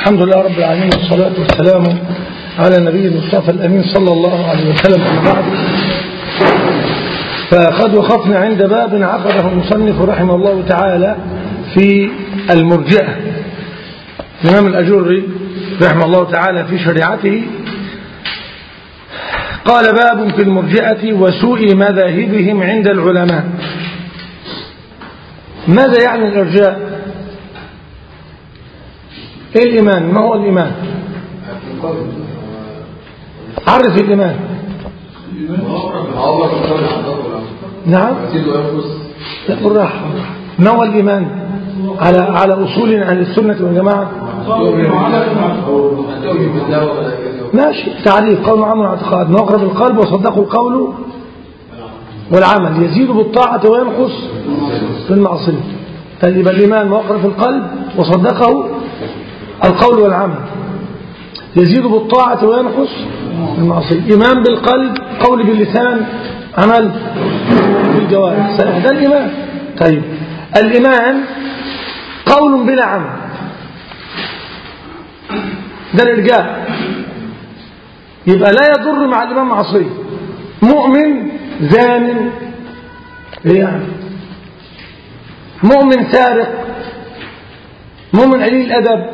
الحمد لله رب العالمين والصلاة والسلام على النبي المصطفى الأمين صلى الله عليه وسلم أما بعد فقد وقفنا عند باب عقده المصنف رحمه الله تعالى في المرجئة الإمام الأجري رحمه الله تعالى في شريعته قال باب في المرجئة وسوء مذاهبهم عند العلماء ماذا يعني الإرجاء ايه الإيمان ما هو الإيمان عرف الإيمان نعم لا بالراحة ما هو الإيمان على على أصول عن السنة والجماعة ماشي تعريف قول عمل اعتقاد ما أقرب القلب وصدقه القول والعمل يزيد بالطاعة وينقص في المعصية طيب يبقى الإيمان ما أقرب القلب وصدقه القول والعمل يزيد بالطاعة وينقص المعصية إيمان بالقلب قول باللسان عمل بالجوارح ده الإيمان طيب الإيمان قول بلا عمل ده الإرجاء يبقى لا يضر مع الإمام معصية مؤمن زان يعني مؤمن سارق مؤمن قليل الأدب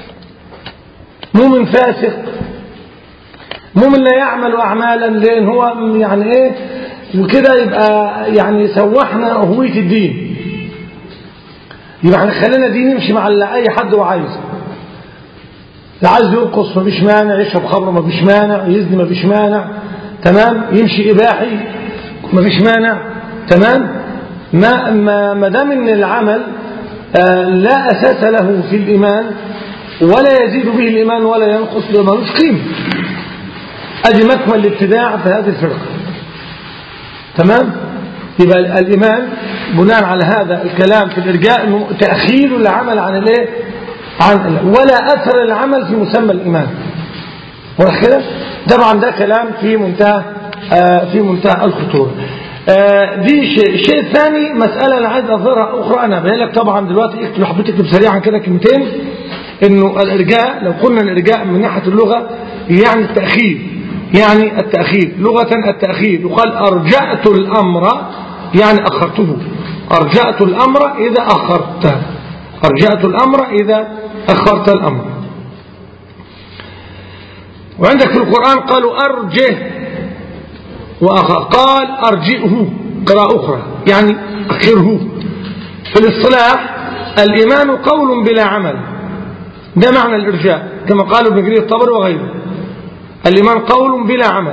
مؤمن فاسق مؤمن لا يعمل أعمالا لأن هو يعني إيه وكده يبقى يعني سوحنا هوية الدين يبقى احنا خلينا دين يمشي مع أي حد هو عايزه لا عايز يرقص ما فيش مانع يشرب خمر ما فيش مانع يزني ما فيش مانع تمام يمشي إباحي ما فيش مانع تمام ما ما ما دام ان العمل آه لا أساس له في الإيمان ولا يزيد به الإيمان ولا ينقص به ملوش قيمة أدي مكمل الابتداع في هذه الفرقة تمام يبقى الإيمان بناء على هذا الكلام في الإرجاء أنه تأخير العمل عن الإيه عن ولا أثر العمل في مسمى الإيمان واضح كده طبعا ده كلام في منتهى آه في منتهى الخطورة آه دي شيء الشيء الثاني مسألة أنا عايز أظهرها أخرى أنا بقول لك طبعا دلوقتي اكتب حبيت اكتب سريعا كده كلمتين انه الارجاء لو قلنا الارجاء من ناحيه اللغه يعني التاخير يعني التاخير لغه التاخير يقال ارجات الامر يعني اخرته ارجات الامر اذا اخرت ارجات الامر اذا اخرت الامر وعندك في القران قالوا ارجه واخر قال ارجئه قراءه اخرى يعني اخره في الاصطلاح الايمان قول بلا عمل ده معنى الإرجاء كما قال ابن جرير الطبري وغيره الإيمان قول بلا عمل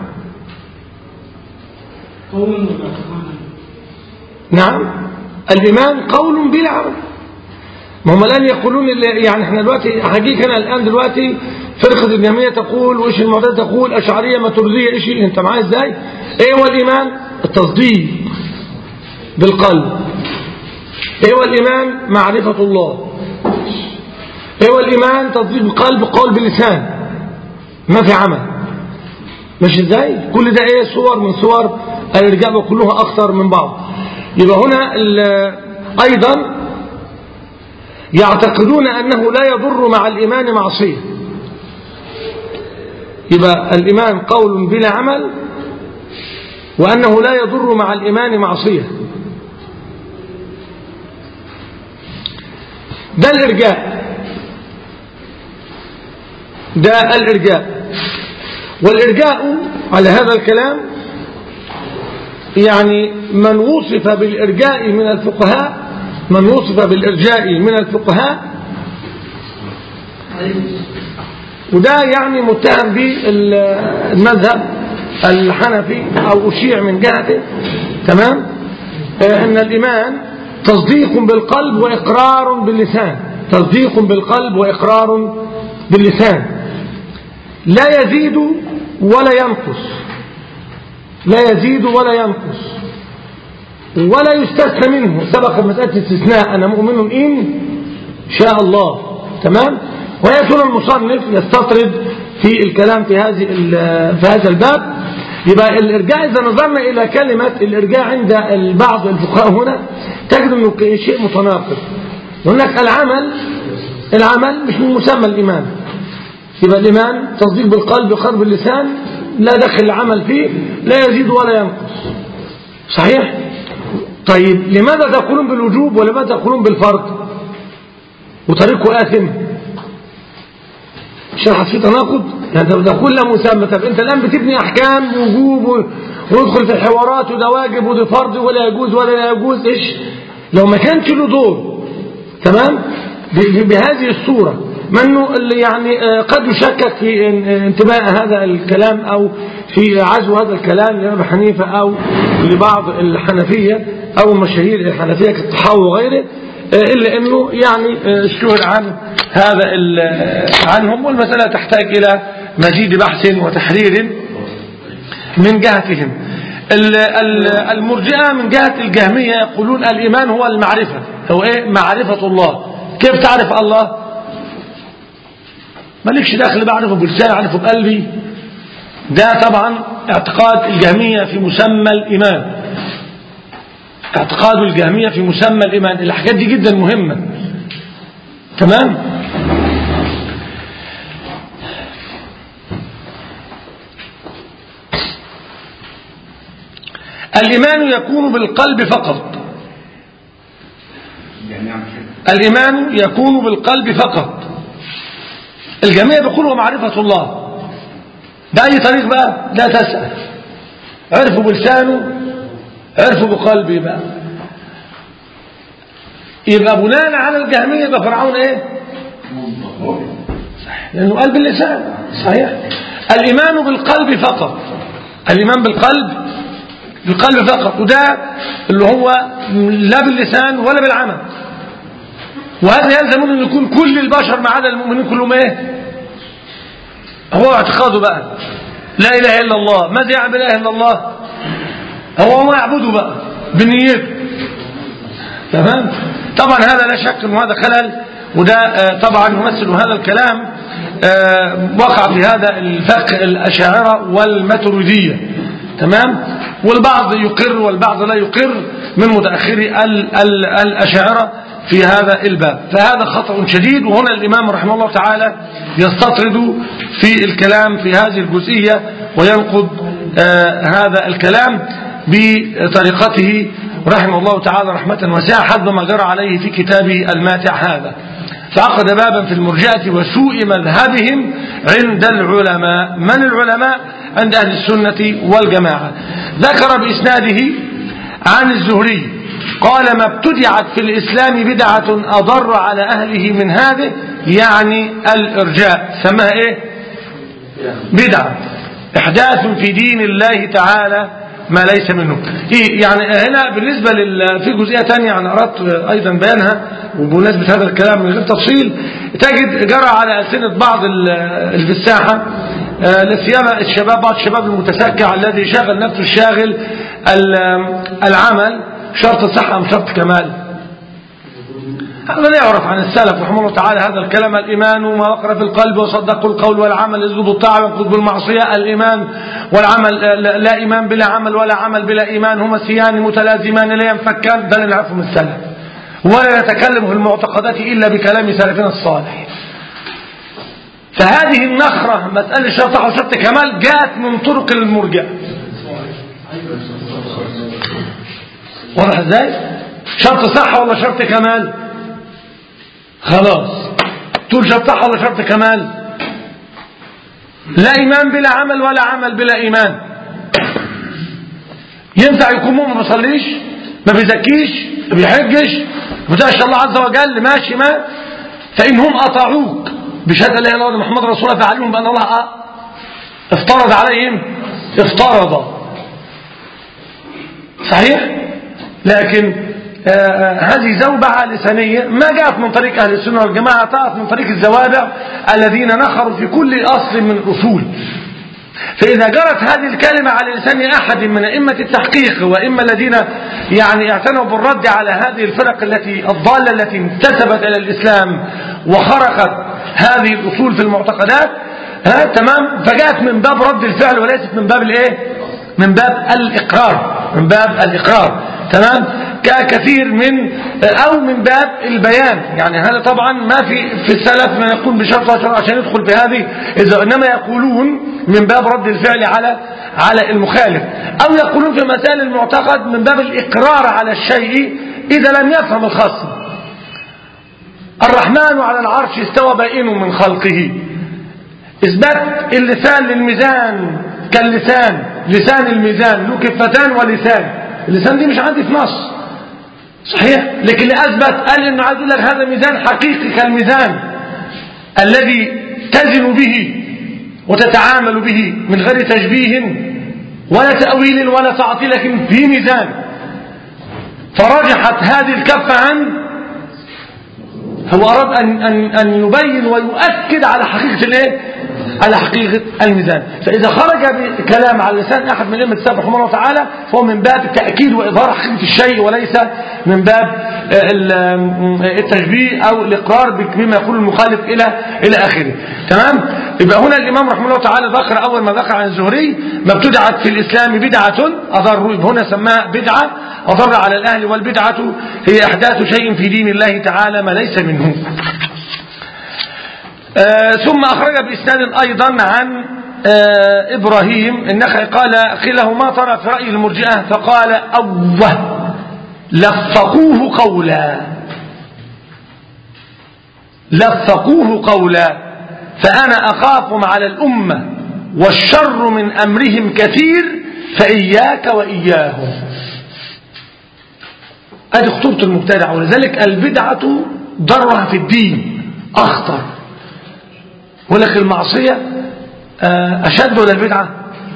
نعم الإيمان قول بلا عمل ما هم الآن يقولون يعني احنا دلوقتي حقيقة الآن دلوقتي فرقة الجميع تقول وإيش المعتزلة تقول أشعرية ماتريدية إيش أنت معايا إزاي إيه هو الإيمان التصديق بالقلب إيه هو الإيمان معرفة الله ايه هو الإيمان تصديق بالقلب قول باللسان ما في عمل مش ازاي كل ده ايه صور من صور الإرجاء وكلها أخطر من بعض يبقى هنا أيضا يعتقدون أنه لا يضر مع الإيمان معصية يبقى الإيمان قول بلا عمل وأنه لا يضر مع الإيمان معصية ده الإرجاء ده الإرجاء والإرجاء على هذا الكلام يعني من وصف بالإرجاء من الفقهاء من وصف بالإرجاء من الفقهاء وده يعني متهم بالمذهب الحنفي أو أشيع من جهته تمام أن الإيمان تصديق بالقلب وإقرار باللسان تصديق بالقلب وإقرار باللسان لا يزيد ولا ينقص لا يزيد ولا ينقص ولا يستثنى منه سبق مسألة استثناء أنا مؤمن إن شاء الله تمام ويكون المصنف يستطرد في الكلام في هذه في هذا الباب يبقى الإرجاء إذا نظرنا إلى كلمة الإرجاء عند بعض الفقهاء هنا تجد أنه شيء متناقض هناك العمل العمل مش من مسمى الإيمان يبقى الإيمان تصديق بالقلب وقرب اللسان لا دخل العمل فيه لا يزيد ولا ينقص صحيح طيب لماذا تقولون بالوجوب ولماذا تقولون بالفرض وطريقه آثم شرحت في تناقض يعني تقول لا مسمى طب انت الآن بتبني أحكام وجوب ويدخل في الحوارات وده واجب وده فرض ولا يجوز ولا لا يجوز ايش لو ما كانش له دور تمام بهذه الصورة منه اللي يعني قد يشكك في انتماء هذا الكلام أو في عزو هذا الكلام لأبي حنيفة أو لبعض الحنفية أو المشاهير الحنفية كالطحاوي وغيره إلا أنه يعني اشتهر عن هذا عنهم والمسألة تحتاج إلى مزيد بحث وتحرير من جهتهم المرجئة من جهة الجهمية يقولون الإيمان هو المعرفة هو إيه معرفة الله كيف تعرف الله مالكش داخل بعرفه بلساني أعرفه بقلبي ده طبعا اعتقاد الجهمية في مسمى الإيمان اعتقاد الجهمية في مسمى الإيمان الحاجات دي جدا مهمة تمام الإيمان يكون بالقلب فقط الإيمان يكون بالقلب فقط الجميع بيقولوا معرفة الله بأي طريق بقى لا تسأل عرفوا بلسانه عرفوا بقلبه بقى يبقى بناء على الجهمية يبقى فرعون ايه لأنه قلب اللسان صحيح الإيمان بالقلب فقط الإيمان بالقلب بالقلب فقط وده اللي هو لا باللسان ولا بالعمل وهذا يلزم أن يكون كل البشر ما عدا المؤمنين كلهم ايه هو اعتقاده بقى لا إله إلا الله ماذا يعمل لا إله إلا الله هو ما يعبده بقى بنيته تمام طبعا هذا لا شك أنه هذا خلل وده طبعا يمثل هذا الكلام وقع في هذا الفقه الأشاعرة والماتريدية تمام والبعض يقر والبعض لا يقر من متأخري الأشاعرة في هذا الباب فهذا خطأ شديد وهنا الإمام رحمه الله تعالى يستطرد في الكلام في هذه الجزئية وينقض آه هذا الكلام بطريقته رحمه الله تعالى رحمة واسعة حسب ما جرى عليه في كتابه الماتع هذا فعقد بابا في المرجئة وسوء مذهبهم عند العلماء من العلماء عند أهل السنة والجماعة ذكر بإسناده عن الزهري قال ما ابتدعت في الإسلام بدعة أضر على أهله من هذه يعني الإرجاء سماها إيه بدعة إحداث في دين الله تعالى ما ليس منه إيه يعني هنا بالنسبة لل... في جزئية تانية أنا أردت أيضا بيانها وبمناسبة هذا الكلام من غير تفصيل تجد جرى على ألسنة بعض اللي في الساحة لا سيما الشباب بعض الشباب المتسكع الذي شاغل نفسه الشاغل العمل شرط صحة أم شرط كمال هذا لا يعرف عن السلف رحمه الله تعالى هذا الكلام الإيمان وما وقر في القلب وصدق القول والعمل يزود الطاعة وينقض بالمعصية الإيمان والعمل لا إيمان بلا عمل ولا عمل بلا إيمان هما سيان متلازمان لا ينفكان ده اللي نعرفه من السلف ولا يتكلم في المعتقدات إلا بكلام سلفنا الصالح فهذه النخرة مسألة شرط وشرط كمال جاءت من طرق المرجع واضح ازاي شرط صح ولا شرط كمال خلاص تقول شرط صح ولا شرط كمال لا ايمان بلا عمل ولا عمل بلا ايمان ينفع يكون مؤمن ما بيصليش ما بيزكيش ما بيحجش ما بيطيعش الله عز وجل ماشي ما فانهم اطاعوك بشهاده لا اله الا الله محمد رسول الله فعلمهم بان الله افترض عليهم افترض صحيح لكن آه هذه زوبعة لسانية ما جاءت من طريق أهل السنة والجماعة جاءت من طريق الزوابع الذين نخروا في كل أصل من الأصول فإذا جرت هذه الكلمة على لسان أحد من أئمة التحقيق وإما الذين يعني اعتنوا بالرد على هذه الفرق التي الضالة التي انتسبت إلى الإسلام وخرقت هذه الأصول في المعتقدات ها تمام فجاءت من باب رد الفعل وليست من باب الايه من باب الإقرار من باب الإقرار تمام ككثير من أو من باب البيان يعني هذا طبعا ما في في السلف ما يقول بشرط عشان يدخل في هذه إذا إنما يقولون من باب رد الفعل على على المخالف أو يقولون في مسائل المعتقد من باب الإقرار على الشيء إذا لم يفهم الخاص الرحمن على العرش استوى بائن من خلقه إثبات اللسان للميزان كاللسان لسان الميزان له كفتان ولسان اللسان دي مش عندي في نص صحيح لكن اللي أثبت قال إنه عايز يقول لك هذا ميزان حقيقي كالميزان الذي تزن به وتتعامل به من غير تشبيه ولا تأويل ولا تعطيل لكن في ميزان فرجحت هذه الكفة عن هو أراد أن, أن, أن يبين ويؤكد على حقيقة الايه على حقيقة الميزان فإذا خرج بكلام على لسان أحد من أئمة السلف رحمه الله تعالى فهو من باب التأكيد وإظهار حقيقة الشيء وليس من باب التشبيه أو الإقرار بما يقول المخالف إلى إلى آخره تمام يبقى هنا الإمام رحمه الله تعالى ذكر أول ما ذكر عن الزهري ما ابتدعت في الإسلام بدعة أضر هنا سماها بدعة أضر على الأهل والبدعة هي إحداث شيء في دين الله تعالى ما ليس منه آه ثم أخرج بإسناد أيضا عن آه إبراهيم النخعي قال قيل له ما ترى في رأي المرجئة فقال أوه لفقوه قولا لفقوه قولا فأنا أخافهم على الأمة والشر من أمرهم كثير فإياك وإياهم هذه خطورة المبتدع ولذلك البدعة ضرها في الدين أخطر ولكن المعصية أشد ولا البدعة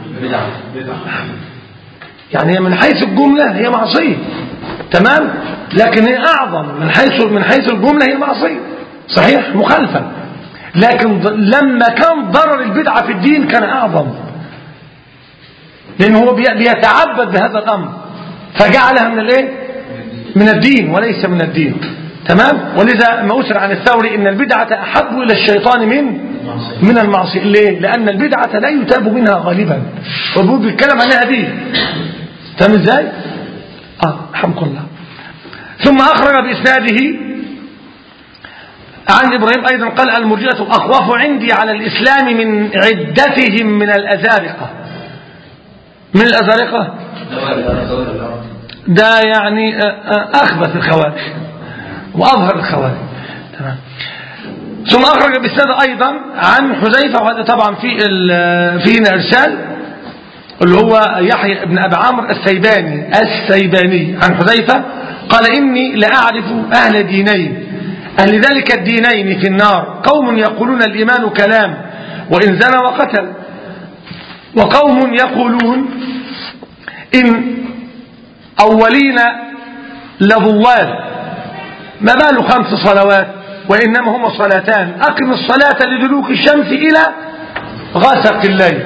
يعني من حيث الجملة هي معصية تمام لكن هي أعظم من حيث من حيث الجملة هي معصية صحيح مخالفة لكن لما كان ضرر البدعة في الدين كان أعظم لأن هو بيتعبد بهذا الأمر فجعلها من الايه من الدين وليس من الدين تمام ولذا ما أسر عن الثوري إن البدعة أحب إلى الشيطان من من المعصية ليه لأن البدعة لا يتاب منها غالبا وبيقول بيتكلم عنها دين تمام ازاي اه الحمد لله ثم أخرج بإسناده عن إبراهيم أيضا قال المرجئة أخواف عندي على الإسلام من عدتهم من الأزارقة من الأزارقة ده يعني أخبث الخوارج وأظهر الخوارج تمام ثم أخرج بالسادة أيضا عن حذيفة وهذا طبعا في فيه إرسال اللي هو يحيى بن أبي عمرو السيباني السيباني عن حذيفة قال إني لأعرف أهل دينين أهل ذلك الدينين في النار قوم يقولون الإيمان كلام وإن زنى وقتل وقوم يقولون إن أولين لضوال ما بال خمس صلوات وإنما هما صلاتان أقم الصلاة لدلوك الشمس إلى غسق الليل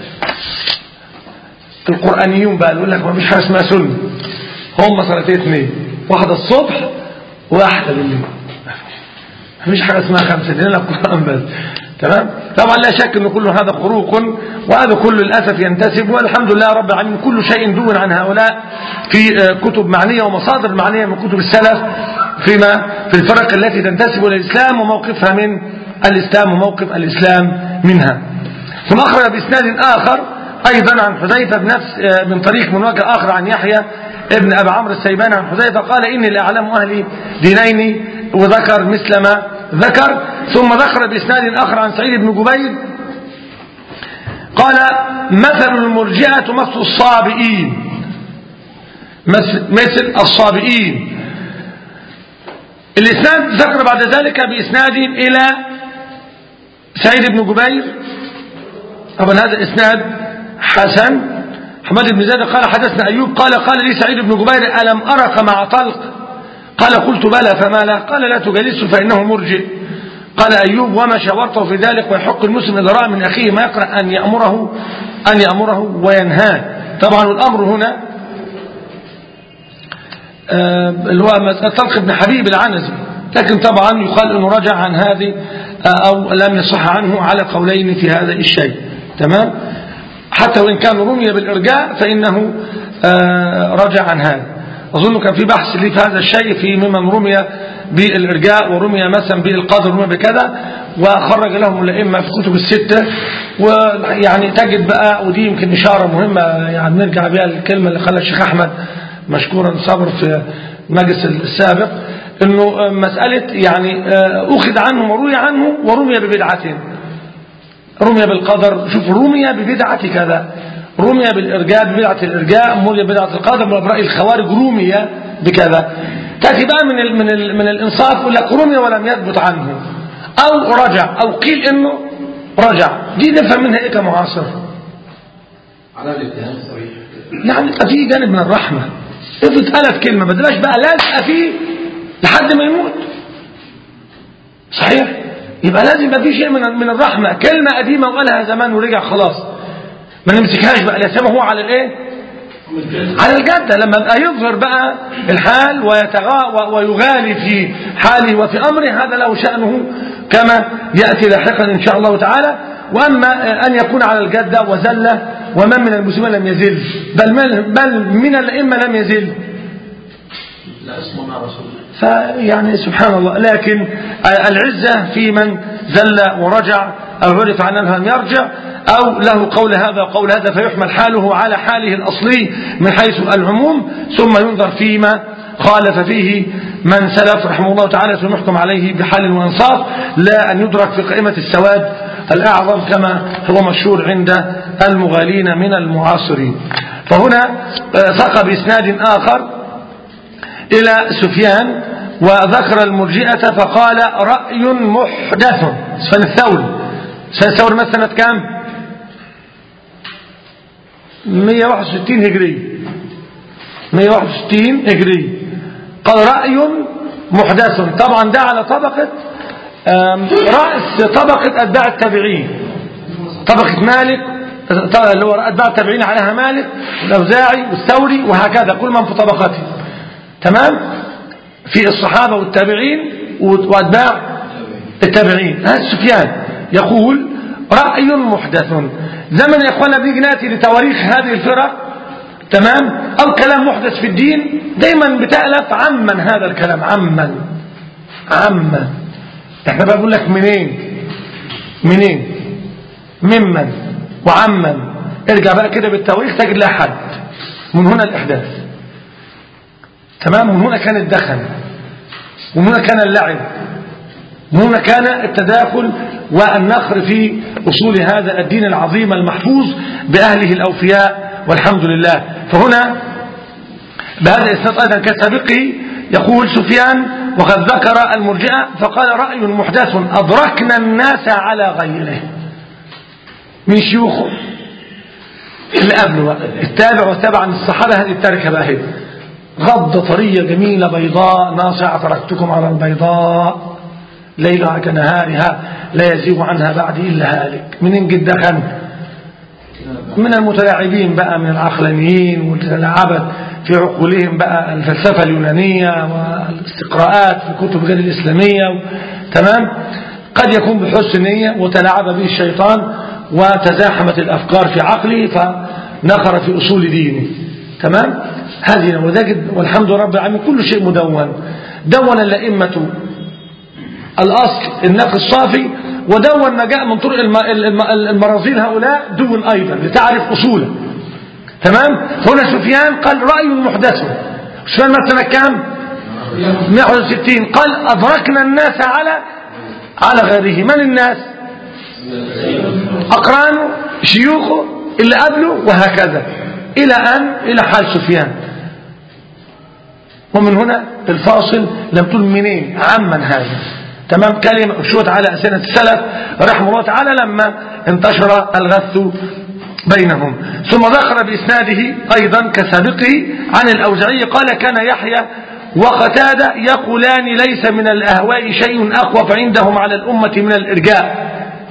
القرآنيون بقى يقول لك ما فيش حاجة اسمها سنة هم صلاتين اثنين واحدة الصبح وواحدة بالليل ما فيش حاجة اسمها خمسة دي لنا القرآن بس تمام طبعا لا شك ان كل هذا خروق وهذا كله للاسف ينتسب والحمد لله رب العالمين كل شيء دون عن هؤلاء في كتب معنيه ومصادر معنيه من كتب السلف فيما في الفرق التي تنتسب الى الاسلام وموقفها من الاسلام وموقف الاسلام منها ثم اخرج باسناد اخر ايضا عن حذيفه بنفس من طريق من وجه اخر عن يحيى ابن ابي عمرو السيباني عن حذيفه قال اني لاعلم اهلي دينين وذكر مثل ما ذكر ثم ذكر بإسناد آخر عن سعيد بن جبير قال مثل المرجئة مثل الصابئين مثل الصابئين الإسناد ذكر بعد ذلك بإسناد إلى سعيد بن جبير طبعا هذا إسناد حسن حماد بن زيد قال حدثنا أيوب قال قال لي سعيد بن جبير ألم أرك مع طلق قال قلت بلى فما لا قال لا تجلسه فإنه مرجئ قال أيوب وما شاورته في ذلك ويحق المسلم إذا رأى من أخيه ما يقرأ أن يأمره أن يأمره وينهاه طبعا الأمر هنا اللي هو طلق بن حبيب العنزي لكن طبعا يقال أنه رجع عن هذه أو لم يصح عنه على قولين في هذا الشيء تمام حتى وإن كان رمي بالإرجاء فإنه رجع عن هذا أظن كان في بحث لي في هذا الشيء في ممن رمي بالإرجاء ورمي مثلا بالقدر ورمي بكذا وخرج لهم الأئمة في كتب الستة ويعني تجد بقى ودي يمكن إشارة مهمة يعني نرجع بها الكلمة اللي قالها الشيخ أحمد مشكورا صبر في المجلس السابق انه مسألة يعني أخذ عنه وروي عنه ورمي ببدعة رمي بالقدر شوف رمي ببدعة كذا رمي بالإرجاء ببدعة الإرجاء مري ببدعة القدر برأي الخوارج رمي بكذا تأتي بقى من ال من ال من الإنصاف يقول لك رمي ولم يثبت عنه أو رجع أو قيل إنه رجع دي نفهم منها إيه كمعاصر على الاتهام الصريح يعني يبقى في جانب من الرحمة افرض قالت كلمة ما بدلاش بقى لازقة فيه لحد ما يموت صحيح يبقى لازم يبقى في شيء من من الرحمة كلمة قديمة وقالها زمان ورجع خلاص ما نمسكهاش بقى لا هو على الايه على الجدة لما بقى يظهر بقى الحال ويتغا ويغالي في حاله وفي أمره هذا له شأنه كما يأتي لاحقا إن شاء الله تعالى وأما أن يكون على الجدة وزلة ومن من المسلمين لم يزل بل من, بل من الأئمة لم يزل لا اسمه مع رسول الله فيعني سبحان الله لكن العزة في من زل ورجع أو عرف عنه لم يرجع أو له قول هذا وقول هذا فيحمل حاله على حاله الأصلي من حيث العموم ثم ينظر فيما خالف فيه من سلف رحمه الله تعالى ثم يحكم عليه بحال وإنصاف لا أن يدرك في قائمة السواد الأعظم كما هو مشهور عند المغالين من المعاصرين فهنا ثق بإسناد آخر إلى سفيان وذكر المرجئة فقال رأي محدث سفيان الثوري سفيان الثوري مثلا سنة كام 161 هجري 161 هجري قال رأي محدث طبعا ده على طبقة رأس طبقة أتباع التابعين طبقة مالك اللي هو أتباع التابعين عليها مالك والأوزاعي والثوري وهكذا كل من في طبقته تمام في الصحابة والتابعين وأتباع التابعين هذا سفيان يقول رأي محدث زمن يا اخوانا بنيجي ناتي لتواريخ هذه الفرق تمام او كلام محدث في الدين دايما بتألف عمن هذا الكلام عمن عمن احنا بقى بقول لك منين منين ممن وعمن ارجع بقى كده بالتواريخ تجد لها حد من هنا الاحداث تمام من هنا كان الدخن ومن هنا كان اللعب من هنا كان التداخل والنخر في أصول هذا الدين العظيم المحفوظ بأهله الأوفياء والحمد لله فهنا بهذا الإسناد أيضا كسابقه يقول سفيان وقد ذكر المرجئة فقال رأي محدث أدركنا الناس على غيره من شيوخه اللي قبله التابع والتابع عن الصحابة هذه التركة بقى هي غضة طرية جميلة بيضاء ناصعة تركتكم على البيضاء ليلها كنهارها لا يزيغ عنها بعد إلا هالك منين جد دخل من المتلاعبين بقى من العقلانيين والتلاعبت في عقولهم بقى الفلسفة اليونانية والاستقراءات في الكتب غير الإسلامية تمام قد يكون بحسن نية وتلاعب به الشيطان وتزاحمت الأفكار في عقله فنخر في أصول دينه تمام هذه وذلك والحمد لله رب العالمين كل شيء مدون دون الأئمة الأصل النقل الصافي ودون ما جاء من طرق المرازيل هؤلاء دون أيضا لتعرف أصوله تمام هنا سفيان قال رأي محدث سفيان مثلا كام 161 قال أدركنا الناس على على غيره من الناس أقرانه شيوخه اللي قبله وهكذا إلى أن إلى حال سفيان ومن هنا الفاصل لم تقول منين عمن هذا تمام كلمة أشوت على أسنة السلف رحمه الله تعالى لما انتشر الغث بينهم ثم ذكر بإسناده أيضا كسابقه عن الأوزعي قال كان يحيى وقتادة يقولان ليس من الأهواء شيء أخوف عندهم على الأمة من الإرجاء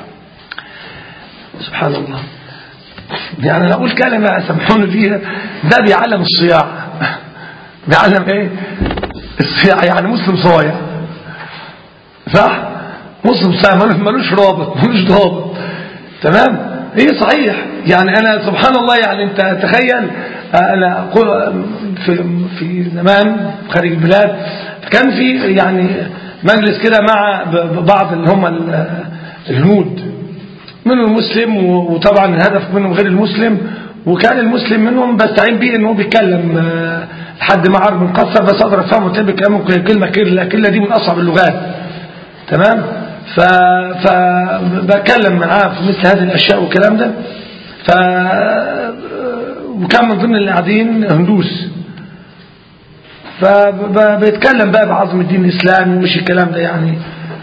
سبحان الله يعني أنا أقول كلمة سامحوني فيها ده بيعلم الصياع بيعلم إيه الصياع يعني مسلم صايع صح مسلم صايع ملوش رابط ملوش ضابط تمام ايه صحيح يعني انا سبحان الله يعني انت تخيل آه، انا أقول في في زمان خارج البلاد كان في يعني مجلس كده مع ب- بعض اللي هم ال- الهنود منهم المسلم و- وطبعا الهدف منهم غير المسلم وكان المسلم منهم بستعين بيه انه بيتكلم آه، لحد ما عرب مقصر بس اقدر افهمه تلاقيه بيتكلم كلمه كلمه كلمه دي من اصعب اللغات تمام ف فبتكلم معاه في مثل هذه الاشياء والكلام ده ف وكان من ضمن اللي قاعدين هندوس فبيتكلم بقى بعظم الدين الاسلامي ومش الكلام ده يعني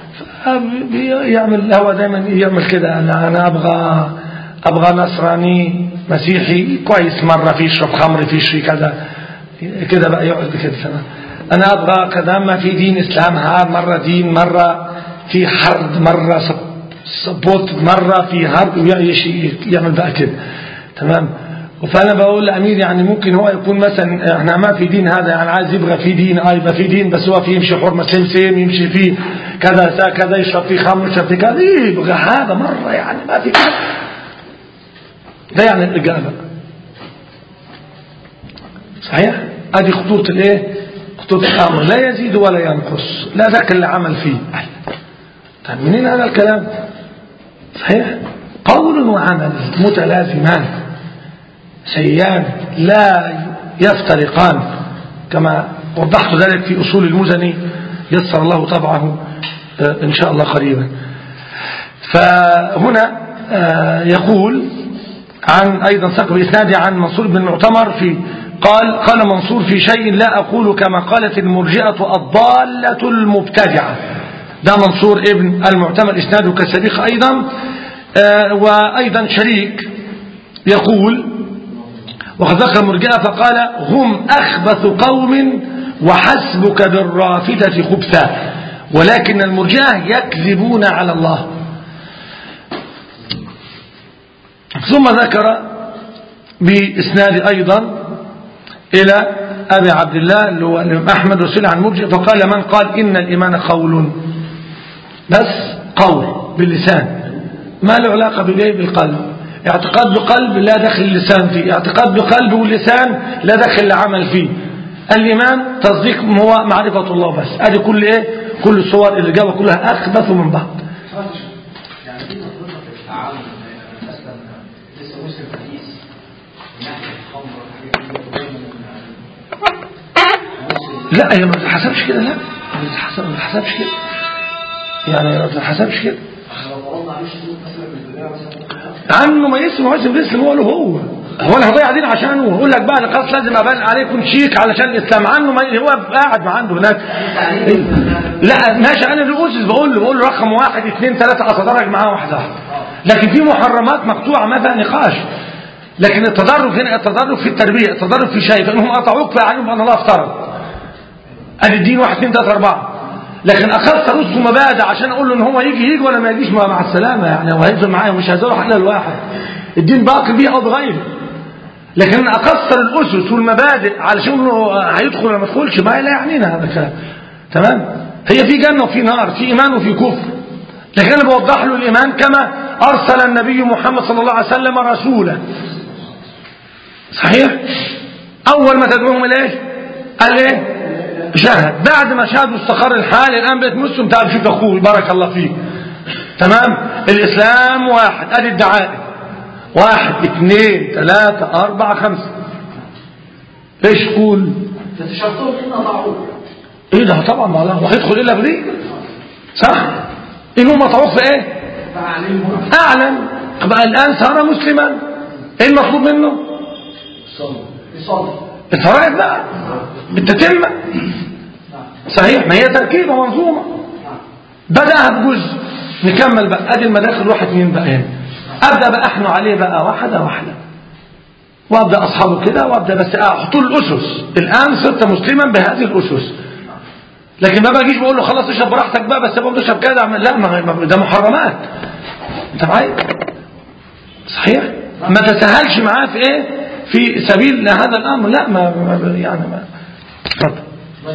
يعمل هو دايما يعمل كده انا انا ابغى ابغى نصراني مسيحي كويس مره في يشرب خمر في يشري كذا كده بقى يقعد كده انا ابغى كذا ما في دين اسلام ها مره دين مره في حرد مره سبوت مره في هرد ويعمل بقى كده تمام فانا بقول لامير يعني ممكن هو يكون مثلا احنا ما في دين هذا يعني عايز يبغى في دين اه يبقى في دين بس هو في يمشي حرمه سمسم يمشي فيه كذا سا كذا يشرب فيه خمر يشرب فيه كذا إيه يبغى هذا مره يعني ما في كده ده يعني الاجابه صحيح ادي خطوره الايه خطوره الامر لا يزيد ولا ينقص لا ذاك اللي عمل فيه طيب منين هذا الكلام صحيح قول وعمل متلازمان سيان لا يفترقان كما وضحت ذلك في أصول المزني يسر الله طبعه إن شاء الله قريبا فهنا يقول عن أيضا ساق بإسنادي عن منصور بن المعتمر في قال قال منصور في شيء لا أقول كما قالت المرجئة الضالة المبتدعة ده منصور ابن المعتمر إسناده كسبيخ أيضا وأيضا شريك يقول وقد ذكر المرجئة فقال هم أخبث قوم وحسبك بالرافدة خبثا ولكن المرجئة يكذبون على الله ثم ذكر بإسناد أيضا إلى أبي عبد الله اللي هو الإمام أحمد وسئل عن مرجئ فقال من قال إن الإيمان قول بس قول باللسان ما له علاقة بالإيه بالقلب اعتقاد بقلب لا دخل اللسان فيه اعتقاد بقلب واللسان لا دخل العمل فيه الإيمان تصديق هو معرفة الله بس ادي كل ايه كل الصور اللي جابها كلها أخبث من بعض يعني دي مفروضة في التعامل مثلا لسه مسلم حديث من ناحية الخمر والحاجات دي لا هي ما بتتحسبش كده لا ما بتتحسب- ما بتتحسبش كده يعني ما بتتحسبش كده لو فرضنا عليه شروط مثلا في البداية مثلا عنه ما يسمع ما يسمع يسلم هو له هو هو انا هضيع دين عشانه يقول لك بقى انا خلاص لازم ابان عليكم شيك علشان الاسلام عنه ما هو قاعد ما عنده هناك لا ماشي انا اللي اسس بقول له بقول له رقم واحد اثنين ثلاثه اتدرج معاه واحده واحده لكن في محرمات مقطوعه ما فيها نقاش لكن التدرج هنا التدرج في التربيه التدرج في شيء فانهم اطاعوك فاعلمهم ان الله افترض ادي الدين واحد اثنين ثلاثه اربعه لكن اخذت رزقه مبادئ عشان اقول له ان هو يجي يجي ولا ما يجيش مع مع السلامه يعني هو هيفضل معايا ومش هيزور الا الواحد الدين باقي بيه او بغيره لكن انا اكسر الاسس والمبادئ علشان انه هيدخل ولا ما يدخلش ما لا يعنينا هذا الكلام تمام هي في جنه وفي نار في ايمان وفي كفر لكن انا بوضح له الايمان كما ارسل النبي محمد صلى الله عليه وسلم رسولا صحيح اول ما تدعوهم الى ايه قال ايه شهد بعد ما شهد واستقر الحال الان بقيت مسلم تعال شوف اخوي بارك الله فيك تمام الاسلام واحد ادي الدعائم واحد اثنين ثلاثة أربعة خمسة ايش تقول فتشرطون إن أطاعوه ايه ده طبعا ما الله وهيدخل الا بدي صح انهم مطعوق في ايه فعلمهم اعلن بقى الان صار مسلما ايه المطلوب منه الصلاة يصلي الفرائض بقى بالتتمة صحيح ما هي تركيبة منظومة بدأها بجزء نكمل بقى ادي المداخل واحد اثنين بقى هنا ابدا بقى احنو عليه بقى واحده واحده وابدا اصحابه كده وابدا بس احط له الاسس الان صرت مسلما بهذه الاسس لكن ما باجيش بقول له خلاص اشرب براحتك بقى بس برضه اشرب كده اعمل لا ما ما- ده محرمات انت معايا صحيح ما تسهلش معاه في ايه في سبيل هذا الامر لا ما ما- يعني ما اتفضل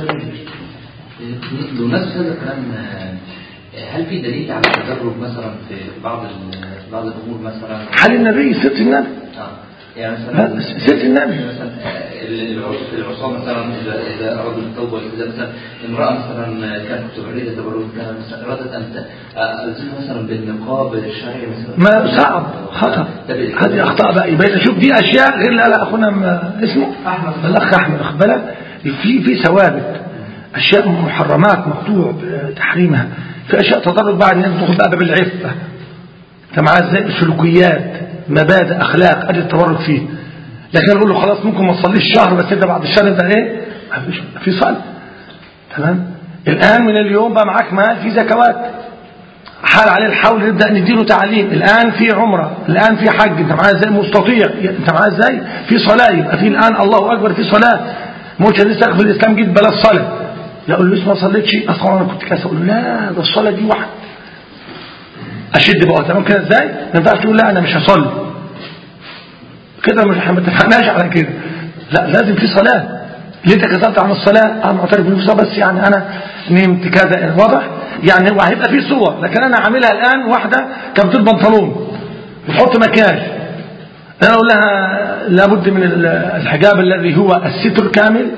بمناسبة هذا الكلام آه، هل في دليل على التدرج مثلا في بعض ال- بعض الأمور مثلا حال النبي ست النبي آه. يعني مثلا لا، سيرة النبي. مثلا العص- العصاة مثلا اذا اذا ارادوا التوبه اذا مثلا امراه مثلا كانت تريد التبرج كان مثلا ارادت ان ت- الزمها مثلا بالنقاب الشرعي مثلا ما صعب خطأ طب- هذه أخطاء بقى يبقى شوف دي أشياء غير لا لا أخونا م- اسمه أحمد. الأخ أحمد أخ بالك في في ثوابت أشياء محرمات مقطوع بتحريمها في أشياء تضرر بعد الناس تدخل بقى باب العفة أنت معاه ازاي سلوكيات مبادئ أخلاق أدي التورط فيه لكن نقول له خلاص ممكن ما تصليش شهر بس انت بعد الشهر ده ايه ما فيش في صلاة تمام الآن من اليوم بقى معاك مال في زكوات حال عليه الحول نبدأ نديله تعليم الآن في عمرة الآن في حج انت معاه ازاي مستطيع انت معاه ازاي في صلاة يبقى في الآن الله أكبر في صلاة مش لسه في الإسلام جيت بلا الصلاة لا أقول له لسه ما صليتش أصلا أنا كنت كاسة أقول له لا ده الصلاة دي واحد أشد بقى تمام كده ازاي ما ينفعش تقول لا أنا مش هصلي كده مش ما اتفقناش على كده لا لازم في صلاة ليه انت كسبت عن الصلاة انا معترف بالنفسة بس يعني انا نمت كذا واضح يعني هو هيبقى في صور لكن انا عاملها الان واحدة كانت البنطلون بتحط مكياج انا اقول لها لابد من ال- الحجاب الذي هو الستر كامل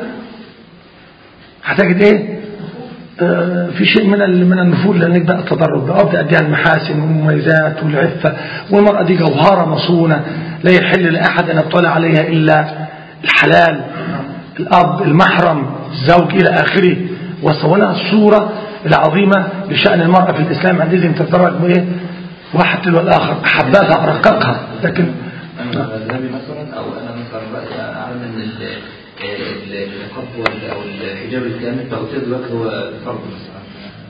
هتجد ايه آه، في شيء من ال- من النفور لانك بقى التدرج بقى ابدا اديها المحاسن والمميزات والعفه والمراه دي جوهره مصونه لا يحل لاحد ان يطلع عليها الا الحلال الاب المحرم الزوج الى اخره وصورنا الصوره العظيمه لشان المراه في الاسلام عندئذ تتدرج بايه واحد تلو الاخر احبها رققها لكن انا مذهبي مثلا او انا مثلا رايي اعلم ان ال- ال- النقاب وال- او الحجاب الكامل توصيل دلوقتي هو فرض مثلا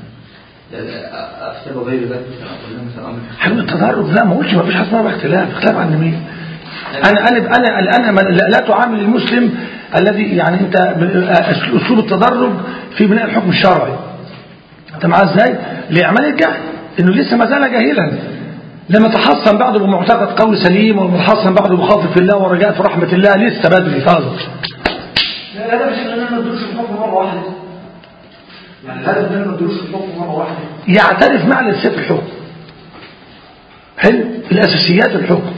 افتى غير ذلك مثلا اقول لهم مثلا امر حلو التدرج لا ما قلتش ما فيش حاجه اسمها اختلاف اختلاف عن مين انا انا انا انا من- لا لا تعامل المسلم الذي يعني انت ب- اسلوب التدرج في بناء الحكم الشرعي انت معاه ازاي لاعمال الجهل انه لسه ما زال جاهلا لما تحصن بعضه بمعتقد قول سليم ومتحصن بعضه بخوف في الله ورجاء في رحمه الله لسه بدري طازه لا الهدف مش ان انا ما ادوش الحكم مره واحده يعني الهدف ان انا ما ادوش الحكم مره واحده يعترف معنى الست الحكم حلو الاساسيات الحكم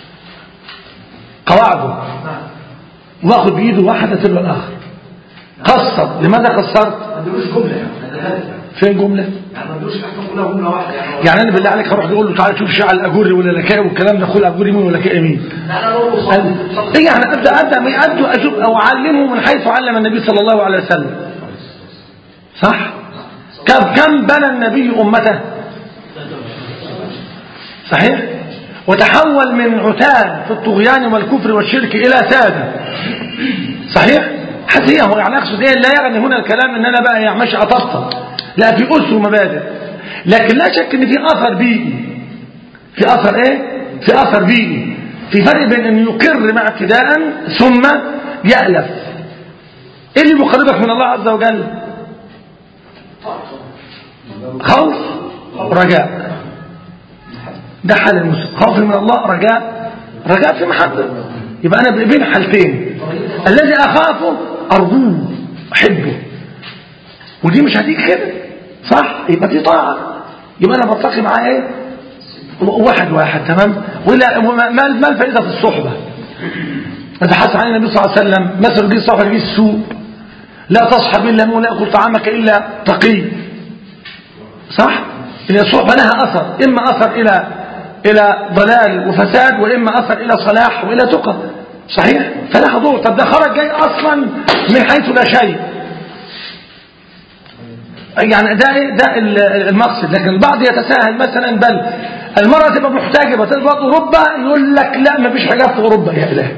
قواعده نعم واخد بايده واحده تبقى الاخر قصر لماذا قصرت ما ادوش جمله يعني هذا الهدف يعني فين جمله يعني ما ادوش الاحكام كلها جمله واحده يعني هو- يعني انا بالله عليك هروح اقول له تعالى شوف شعر الاجوري ولا لكائي والكلام ده خد اجوري مين ولا كائي مين لا انا برضه قال- صلي ايه يعني ابدا ابدا من ابدا اشوف او اعلمه من حيث علم النبي صلى الله عليه وسلم صح كم كم بنى النبي امته صحيح وتحول من عتاد في الطغيان والكفر والشرك الى ساده صحيح هذه هي هو يعني اقصد ايه لا يعني هنا الكلام ان انا بقى يعني ماشي اطبطب لا في اسس ومبادئ لكن لا شك ان في اثر بيئي في اثر ايه في اثر بيئي في فرق بين انه يقر مع ابتداء ثم يألف ايه اللي مقربك من الله عز وجل خوف رجاء ده حال المسلم خوف من الله رجاء رجاء في محبة يبقى انا بين حالتين الذي اخافه ارجوه احبه ودي مش هتيجي كده صح يبقى دي طاعه يبقى انا بتقي معاه ايه واحد واحد تمام ولا ما ما الفائده في الصحبه نتحدث عن النبي صلى الله عليه وسلم مثل جه صاحب جه السوء لا تصحب الا ولا ياكل طعامك الا تقي صح ان الصحبه لها اثر اما اثر الى الى ضلال وفساد واما اثر الى صلاح والى تقى صحيح فلها دور طب ده خرج جاي اصلا من حيث لا شيء يعني ده إيه؟ ده ال- المقصد لكن البعض يتساهل مثلا بل المرأة تبقى محتاجة تبقى أوروبا يقول لك لا ما فيش حاجات في أوروبا يا إله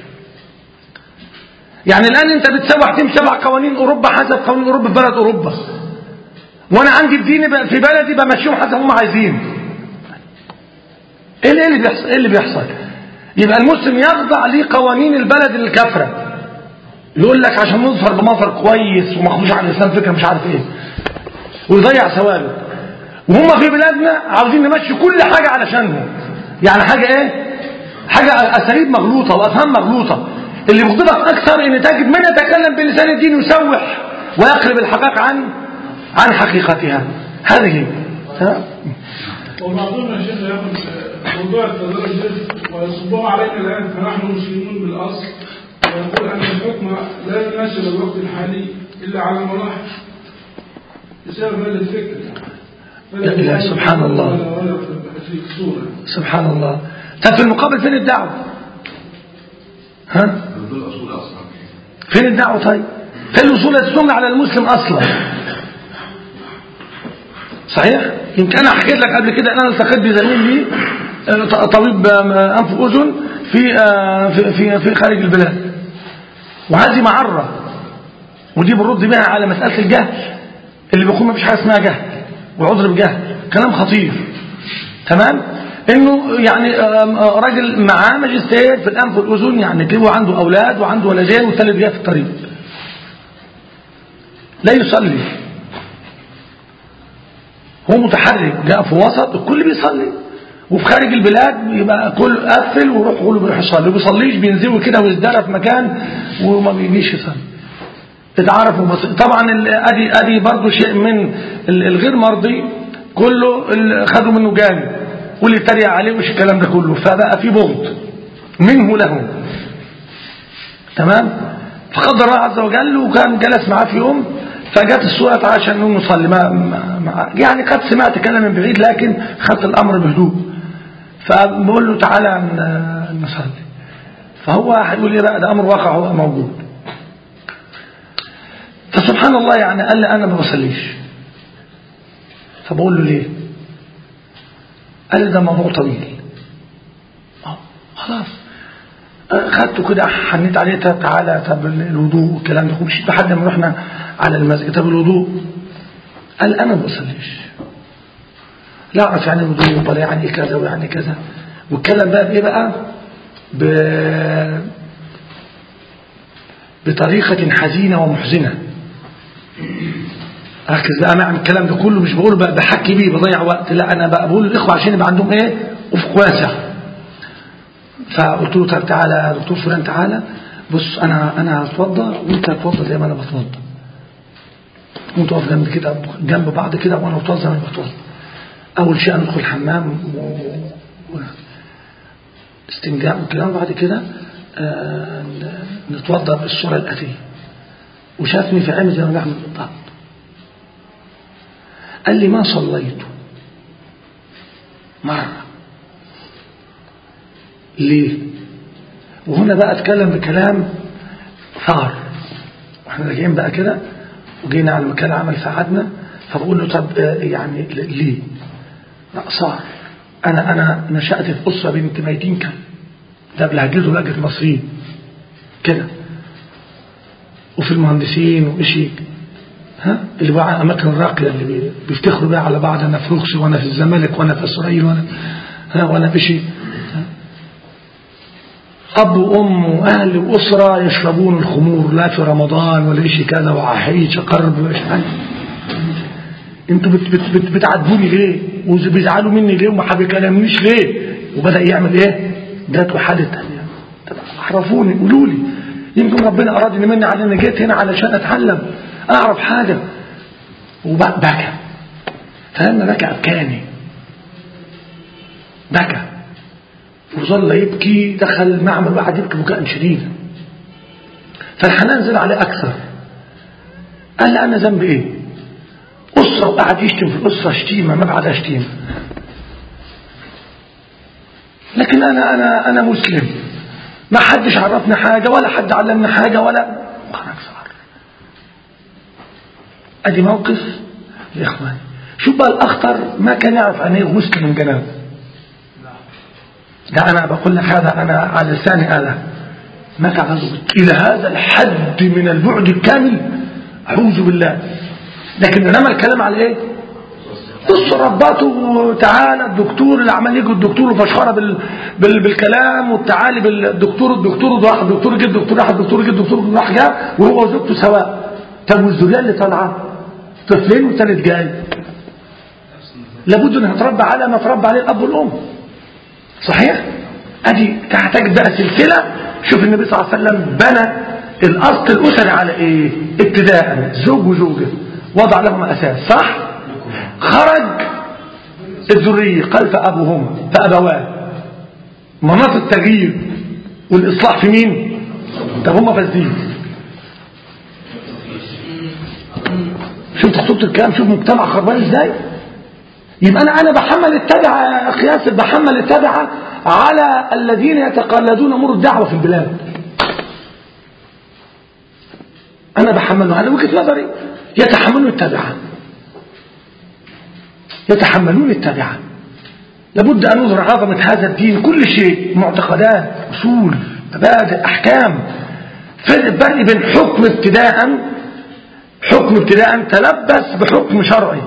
يعني الآن أنت بتسوح تمشي قوانين أوروبا حسب قوانين أوروبا في بلد أوروبا وأنا عندي في ديني بقى- في بلدي بمشيهم حسب هم عايزين إيه اللي- إيه اللي بيحصل إيه اللي بيحصل يبقى المسلم يخضع لقوانين البلد الكافرة يقول لك عشان نظهر بمظهر كويس وما اخدوش على الاسلام فكره مش عارف ايه ويضيع ثوابت وهم في بلادنا عاوزين نمشي كل حاجه علشانهم يعني حاجه ايه حاجه اساليب مغلوطه وافهام مغلوطه اللي بيغضبك اكثر ان تجد من يتكلم بلسان الدين يسوح ويقلب الحقائق عن عن حقيقتها هذه تمام وبعضهم يا شيخ ياخد موضوع التدرج ده ويصبه علينا الآن فنحن مسلمون بالأصل ويقول أن الحكم لا يناسب الوقت الحالي إلا على مراحل بسبب هذا الفكر لا إله سبحان الله. ولا ولا في الصورة سبحان الله طب في المقابل فين الدعوة ها دول اصول اصلا فين الدعوة طيب فين الوصول السنة على المسلم أصلا صحيح يمكن أنا حكيت لك قبل كده أنا التقيت بزميل لي آه، ط- طبيب آه، أنف وأذن في آه، في في في خارج البلاد وهذه معرة ودي بنرد بها على مسألة الجهل اللي بيقول ما فيش حاجة اسمها جهل وعذر بجهل كلام خطير تمام انه يعني آم، آه، راجل معاه ماجستير في الانف والاذن يعني كده وعنده اولاد وعنده ولدين والثالث جاي في الطريق لا يصلي هو متحرك جاء في وسط الكل بيصلي وفي خارج البلاد يبقى كل قفل ويروح كله بيروح يصلي ما بيصليش بينزلوا كده ويزدرى في مكان وما بيجيش يصلي اتعرفوا بس طبعا ال- ادي ادي برضه شيء من ال- الغير مرضي كله ال- خدوا منه جانب واللي يتريق عليه وش الكلام ده كله فبقى في بغض منه له تمام فقدر الله عز وجل وكان جلس معاه في يوم فجت الصورة عشان نقوم نصلي ما ما ما- يعني قد سمعت كلام من بعيد لكن خدت الأمر بهدوء فبقول له تعالى ن- نصلي فهو هيقول لي بقى ده أمر واقع هو موجود فسبحان الله يعني قال لي أنا ما بصليش فبقول له ليه قال لي ده موضوع طويل أه، خلاص أه، خدته كده حنيت عليه طب تعالى طب الوضوء والكلام ده ومشيت لحد ما رحنا على المسجد طب الوضوء قال انا ما بصليش لا اعرف يعني الوضوء ولا يعني كذا ويعني كذا والكلام بقى بايه بقى ب... بطريقة حزينة ومحزنة ركز بقى مع الكلام ده كله مش بقوله بقى بحكي بيه بضيع وقت لا انا بقى بقول للاخوه عشان يبقى عندهم ايه افق واسع فقلت له طب تعالى يا دكتور فلان تعالى بص انا انا هتوضى وانت هتوضى زي ما انا بتوضى وانت واقف جنب كده جنب بعض كده وانا بتوضى زي ما انا بتوضى اول شيء ندخل الحمام و... و... استنجاء والكلام وبعد كده آه، نتوضى بالصوره الاتيه وشافني في عيني زي ما نعمل بالضبط قال لي ما صليت مرة ليه وهنا بقى اتكلم بكلام ثار واحنا راجعين بقى كده وجينا على مكان العمل فقعدنا فبقول له طب آه، يعني ل- ليه لا صار انا انا نشأت في أسرة بنت ميتين كان ده بلهجته لهجة المصريين كده وفي المهندسين وإشي ها اللي بقى على الأماكن الراقية اللي بي- بيفتخروا بيها على بعض أنا في روكسي وأنا في الزمالك وأنا في إسرائيل وأنا ها وأنا في شيء أب وأم وأهل وأسرة يشربون الخمور لا في رمضان ولا شيء كذا وعحيش قرب وإيش حاجة انتوا بت بت بت بتعاتبوني ليه وبيزعلوا مني ليه وما بيكلمنيش ليه وبدأ يعمل ايه جات حالة تانية طب عرفوني قولوا لي يمكن ربنا أراد ان مني على اني جيت هنا علشان اتعلم اعرف حاجة وبكى فلما بكى أبكاني بكى وظل يبكي دخل المعمل وقعد يبكي بكاء شديدا فالحنان زاد عليه أكثر قال لي أنا ذنبي إيه أسرة وقعد يشتم في الأسرة شتيمة ما بعدها شتيمة لكن أنا أنا أنا مسلم ما حدش عرفني حاجة ولا حد علمني حاجة ولا خرج صار أدي موقف يا إخواني شوف بقى الأخطر ما كان يعرف أن هو مسلم جناب ده أنا بقول لك هذا أنا على لساني أنا ما تعرف إلى هذا الحد من البعد الكامل أعوذ بالله لكن انما الكلام على ايه بص رباته تعالى الدكتور اللي عمال يجي الدكتور وفشخره بال... بال... بالكلام والتعالي بالدكتور الدكتور ده راح الدكتور جه الدكتور راح الدكتور جه الدكتور راح جاء وهو وزوجته سواء طب والذريه اللي طالعه طفلين وثالث جاي لابد ان يتربى على ما تربى عليه الاب والام صحيح ادي تحتاج بقى سلسله شوف النبي صلى الله عليه وسلم بنى الاصل الاسري على ايه ابتداء زوج وزوجه وضع لهم اساس صح خرج الذريه قال فابوهما فابواه مناط التغيير والإصلاح في مين طب هم فاسدين شفت خطوط الكلام شوف مجتمع خربان ازاي يبقى انا انا بحمل التبعه يا اخي ياسر بحمل التبعه على الذين يتقلدون امور الدعوه في البلاد انا بحمله على وجهه نظري يتحملون التبعه يتحملون التبعه لابد ان نظهر عظمه هذا الدين كل شيء معتقدات اصول مبادئ احكام فرق فرق بين حكم ابتداء حكم ابتداء تلبس بحكم شرعي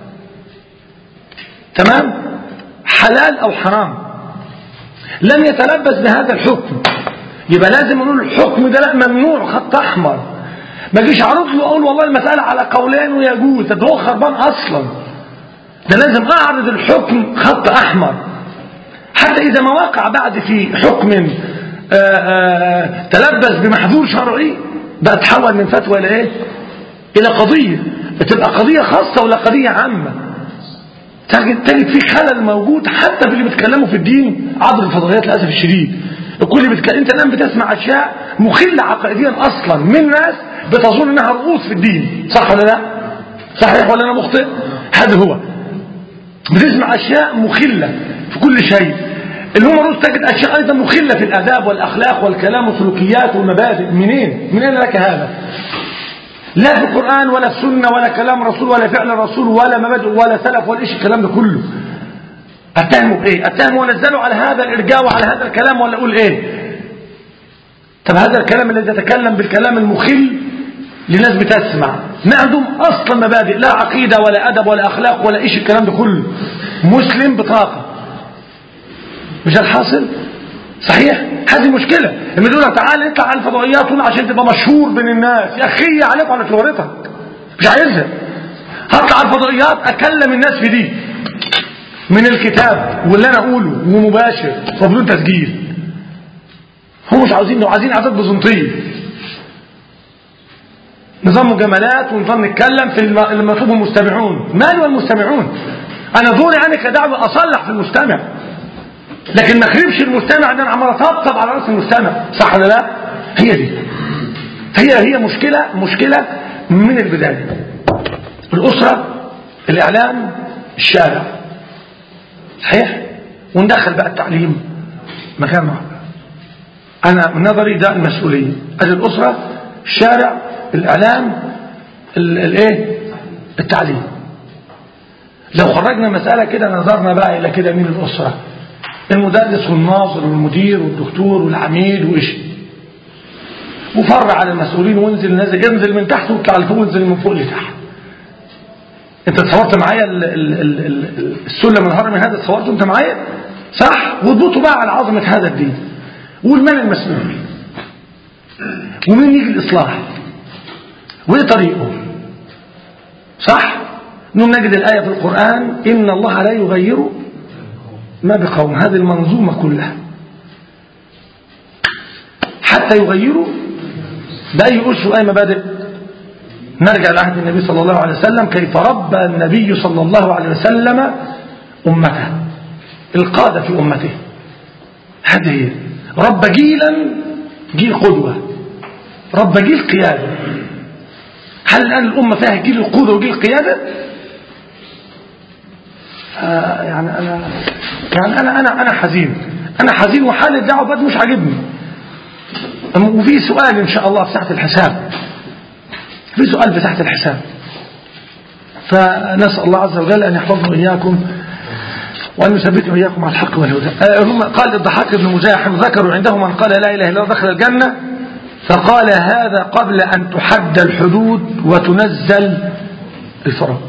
تمام حلال او حرام لم يتلبس بهذا الحكم يبقى لازم نقول الحكم ده لا ممنوع خط احمر ما اجيش اعرض له اقول والله المساله على قولين ويجوز ده هو خربان اصلا ده لازم اعرض الحكم خط احمر حتى اذا ما وقع بعد في حكم آآ آآ تلبس بمحظور شرعي ده تحول من فتوى الى ايه الى قضيه بتبقى قضيه خاصه ولا قضيه عامه تجد تجد في خلل موجود حتى في اللي بيتكلموا في الدين عبر الفضائيات للاسف الشديد الكل بيتكلم انت الان بتسمع اشياء مخله عقائديا اصلا من ناس بتظن انها رؤوس في الدين صح ولا لا صحيح ولا انا مخطئ هذا هو بتسمع اشياء مخله في كل شيء اللي هم رؤوس تجد اشياء ايضا مخله في الاداب والاخلاق والكلام والسلوكيات والمبادئ منين منين لك هذا لا في القرآن ولا في سنة ولا كلام رسول ولا فعل رسول ولا مبادئ ولا سلف ولا إيش الكلام ده كله أتهمه بإيه أتهمه ونزله على هذا الإرجاء وعلى هذا الكلام ولا أقول إيه طب هذا الكلام الذي يتكلم بالكلام المخل لناس بتسمع ما عندهم أصلا مبادئ لا عقيدة ولا أدب ولا أخلاق ولا إيش الكلام ده كله مسلم بطاقة مش ده الحاصل صحيح هذه مشكلة لما يقول لك تعالى اطلع على الفضائيات هنا عشان تبقى مشهور بين الناس يا اخي عليك وعلى شهرتك مش عايزها هطلع على الفضائيات اكلم الناس في دي من الكتاب واللي انا اقوله ومباشر وبدون تسجيل هم مش عاوزين عايزين عادات بيزنطيه نظام مجاملات ونظام نتكلم في اللي مطلوبه المستمعون مالي والمستمعون انا دوري انا كدعوه اصلح في المستمع لكن ما اخربش المستمع ده انا عمال اطبطب على راس المستمع صح ولا لا هي دي هي هي مشكله مشكله من البدايه الاسره الاعلام الشارع صحيح وندخل بقى التعليم مكان معه انا من نظري ده المسؤوليه ادي الاسره الشارع الاعلام الايه التعليم لو خرجنا مساله كده نظرنا بقى الى كده مين الاسره المدرس والناظر والمدير والدكتور والعميد وإيش وفرع على المسؤولين وانزل نازل انزل من تحت واطلع لفوق وانزل من فوق لتحت انت تصورت معايا السلم الهرمي هذا تصورته انت معايا صح واضبطوا بقى على عظمه هذا الدين وقول من المسؤول ومين يجي الاصلاح وايه طريقه صح نقوم نجد الايه في القران ان الله لا يغير ما بقوم هذه المنظومة كلها حتى يغيروا بأي أسس وأي مبادئ نرجع لعهد النبي صلى الله عليه وسلم كيف ربى النبي صلى الله عليه وسلم أمته القادة في أمته هذه هي رب جيلا جيل قدوة رب جيل قيادة هل الآن الأمة فيها جيل القدوة وجيل القيادة آه يعني أنا يعني أنا أنا أنا حزين أنا حزين وحال الدعوة بد مش عاجبني وفي سؤال إن شاء الله في ساحة الحساب في سؤال في ساحة الحساب فنسأل الله عز وجل أن يحفظنا إياكم وأن يثبتنا إياكم على الحق والهدى آه هم قال الضحاك بن مزاحم ذكروا عنده من قال لا إله إلا الله دخل الجنة فقال هذا قبل أن تحد الحدود وتنزل الفرق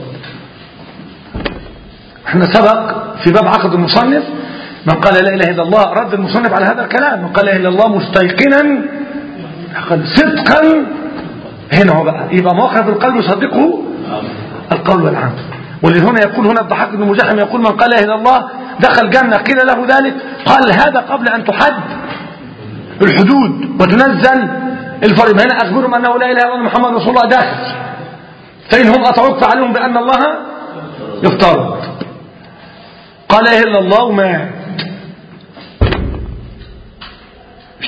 احنا سبق في باب عقد المصنف من قال لا إله إلا الله رد المصنف على هذا الكلام من قال لا إله إلا الله مستيقنا صدقا هنا هو بقى يبقى موقف القلب يصدقه القول والعمل ولهنا يقول هنا الضحاك بن مزاحم يقول من قال لا إله إلا الله دخل جنة قيل له ذلك قال هذا قبل أن تحد الحدود وتنزل الفريضة هنا أخبرهم أنه لا إله إلا الله محمد رسول الله داخل فإنهم أطعوك فعلهم بأن الله يفترض قال إله إلا الله ومات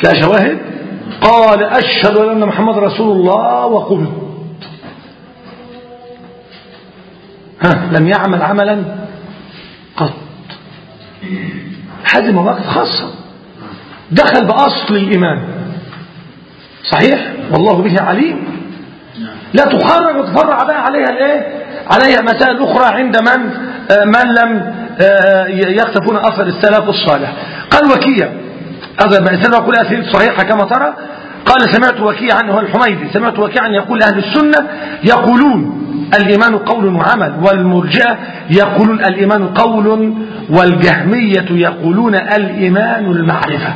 لا شواهد قال أشهد أن محمد رسول الله وقبض ها لم يعمل عملا قط هذه مواقف خاصة دخل بأصل الإيمان صحيح والله به عليم لا تخرج وتفرع بقى عليها الايه عليها مسائل اخرى عند من آه، من لم آه، يقتفون اثر السلف الصالح قال وكيع هذا ما يسمى يقول اسئله صحيحه كما ترى قال سمعت وكيع عنه الحميدي سمعت وكيعا يقول اهل السنه يقولون الايمان قول وعمل والمرجئه يقولون الايمان قول والجهميه يقولون الايمان المعرفه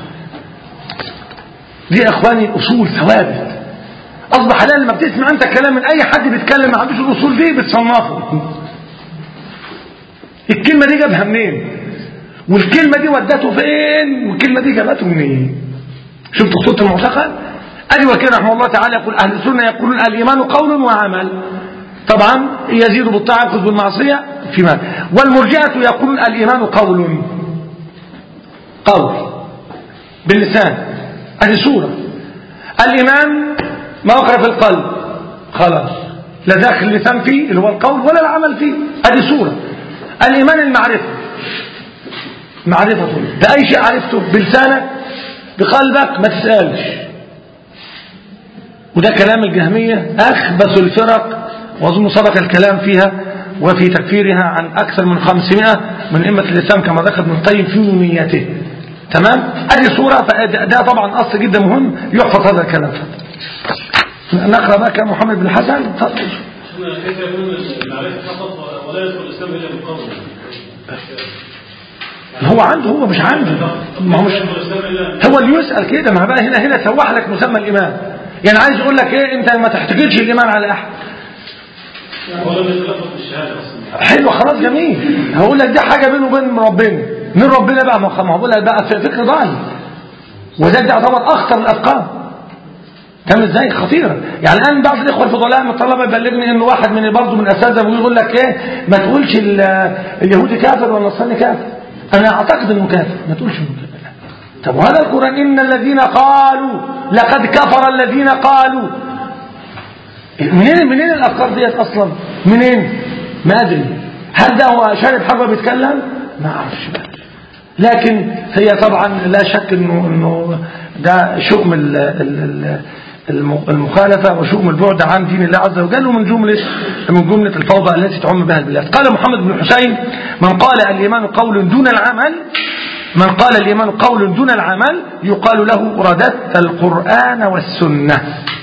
دي يا اخواني اصول ثوابت اصبح الان لما بتسمع انت كلام من اي حد بيتكلم ما عندوش الاصول دي بتصنفه الكلمه دي جابها منين والكلمه دي ودته فين والكلمه دي جابته منين شفت خطوط المعتقد ادي وكيل رحمه الله تعالى يقول اهل السنه يقولون الايمان قول وعمل طبعا يزيد بالطاعه ينقص بالمعصيه فيما والمرجئه يقولون الايمان قول قول باللسان هذه صوره الايمان ما وقع في القلب خلاص لا داخل اللسان فيه اللي هو القول ولا العمل فيه هذه صورة الإيمان المعرفة معرفة ده أي شيء عرفته بلسانك بقلبك ما تسألش وده كلام الجهمية أخبث الفرق وأظن سبق الكلام فيها وفي تكفيرها عن أكثر من 500 من أئمة الإسلام كما ذكر ابن القيم في نونيته تمام؟ هذه صورة فده طبعا أصل جدا مهم يحفظ هذا الكلام نقرأ بقى كلام محمد بن حسن تفضل كيف يكون المعرفة فقط ولا يدخل الإسلام إلا بالقول هو عنده هو مش عنده ما هو مش هو اللي يسأل كده ما بقى هنا هنا سوح لك مسمى الإيمان يعني عايز يقول لك ايه انت ما تحتكرش الإيمان على أحد ولا بيتلفظ بالشهادة أصلا حلو خلاص جميل هقول لك دي حاجة بينه وبين ربنا من ربنا بقى ما ما هقول لك بقى في فكر ضعيف وذلك ده يعتبر أخطر الأفكار كان ازاي خطيرة يعني الآن بعض الإخوة الفضلاء من الطلبة يبلغني إن واحد من برضه من أساتذة يقول لك إيه ما تقولش ال- اليهودي كافر ولا النصراني كافر أنا أعتقد إنه كافر ما تقولش إنه كافر طب وهذا القرآن إن الذين قالوا لقد كفر الذين قالوا منين منين الأفكار ديت أصلا منين ما أدري هل ده هو شارب حاجة بيتكلم ما أعرفش بقى لكن هي طبعا لا شك انه انه ده شؤم ال- ال- ال- الم- المخالفة وشؤم البعد عن دين الله عز وجل ومن جملة من جملة الفوضى التي تعم بها البلاد قال محمد بن حسين من قال الإيمان قول دون العمل من قال الإيمان قول دون العمل يقال له رددت القرآن والسنة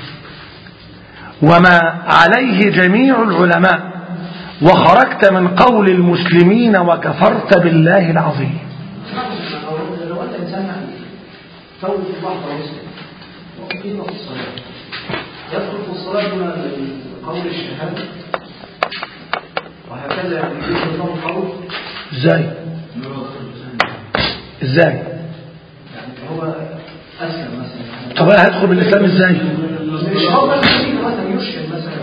وما عليه جميع العلماء وخرجت من قول المسلمين وكفرت بالله العظيم لو انت انسان حقيقي فوت لحظه مسلم وقيم في الصلاه يدخل في الصلاه دون قول الشهاده وهكذا يعني يجوز له القول ازاي ازاي يعني هو اسلم مثلا طب أنا هدخل بالاسلام ازاي مش هو بس مثلا يشهد مثلا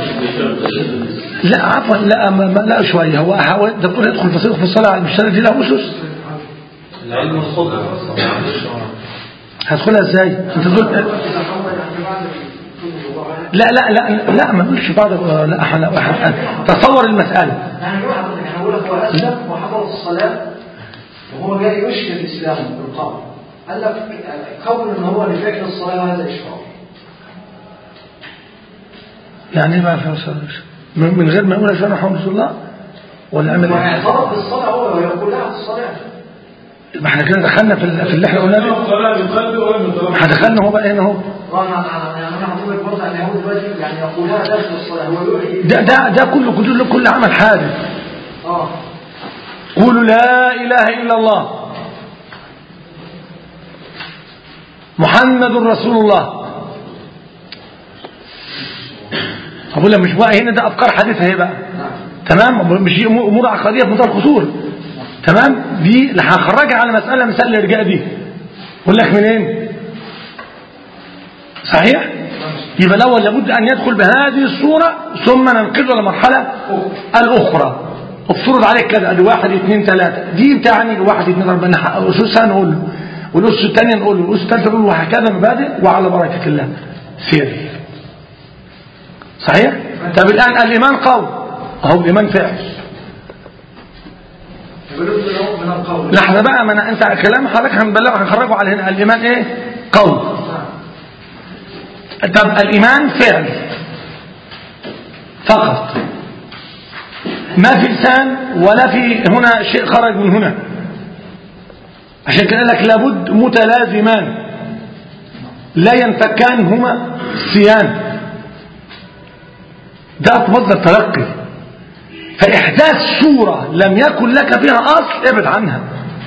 لا عفوا لا ما ما- لا شويه هو هو ده بتقول يدخل في في الصلاه على المشترك دي لا اسس العلم الصدق هدخلها ازاي انت تقول اذا حول يعني بعد كل وضوء لا لا لا لا ما نقولش بعض لا احنا احنا- تصور المساله يعني واحد يعني هقول لك هو اسلم وحضر الصلاه وهو جاي يشهد الاسلام بالقول قال لك كون ان هو لفعل الصلاه هذا اشراف يعني ايه بقى في الصلاه من من غير ما يقول اشهد ان محمد رسول الله ولا عمل ايه واعترف بالصلاه هو ويقول لها في الصلاه يبقى احنا كده دخلنا في ال- في اللي احنا قلناه ده الصلاة بالقلب ولا بالقلب احنا دخلنا هو بقى هنا اهو وانا أنا- يعني انا هقول لك برضه ان هو دلوقتي يعني يقولها داخل الصلاه هو يوحي ده ده ده كله كله كل عمل حادث اه قولوا لا إله إلا الله محمد رسول الله أقول لك مش بقى هنا ده أفكار حديثة هي بقى تمام مش دي أمور أمور عقدية في منتهى الخطورة تمام دي اللي هخرجها على مسألة مثال الإرجاء دي أقول لك منين صحيح يبقى الأول لابد أن يدخل بهذه الصورة ثم ننقله للمرحلة الأخرى افترض عليك كذا ادي واحد اثنين ثلاثة دي بتاعني واحد اثنين ربنا حقق أساسا نقول له والأس الثانية نقول والأس الثالثة نقول وهكذا مبادئ وعلى بركة الله سير صحيح؟ طب الآن الإيمان قول أهو الإيمان فعل يقولون له من القول لحظة بقى ما أنا أنت كلام حضرتك هنبلغه هنخرجه على هنا الإيمان إيه؟ قول طب الإيمان فعل فقط ما في لسان ولا في هنا شيء خرج من هنا عشان كده قال لك لابد متلازمان لا ينفكان هما سيان ده مصدر تلقي فإحداث صورة لم يكن لك فيها أصل ابعد عنها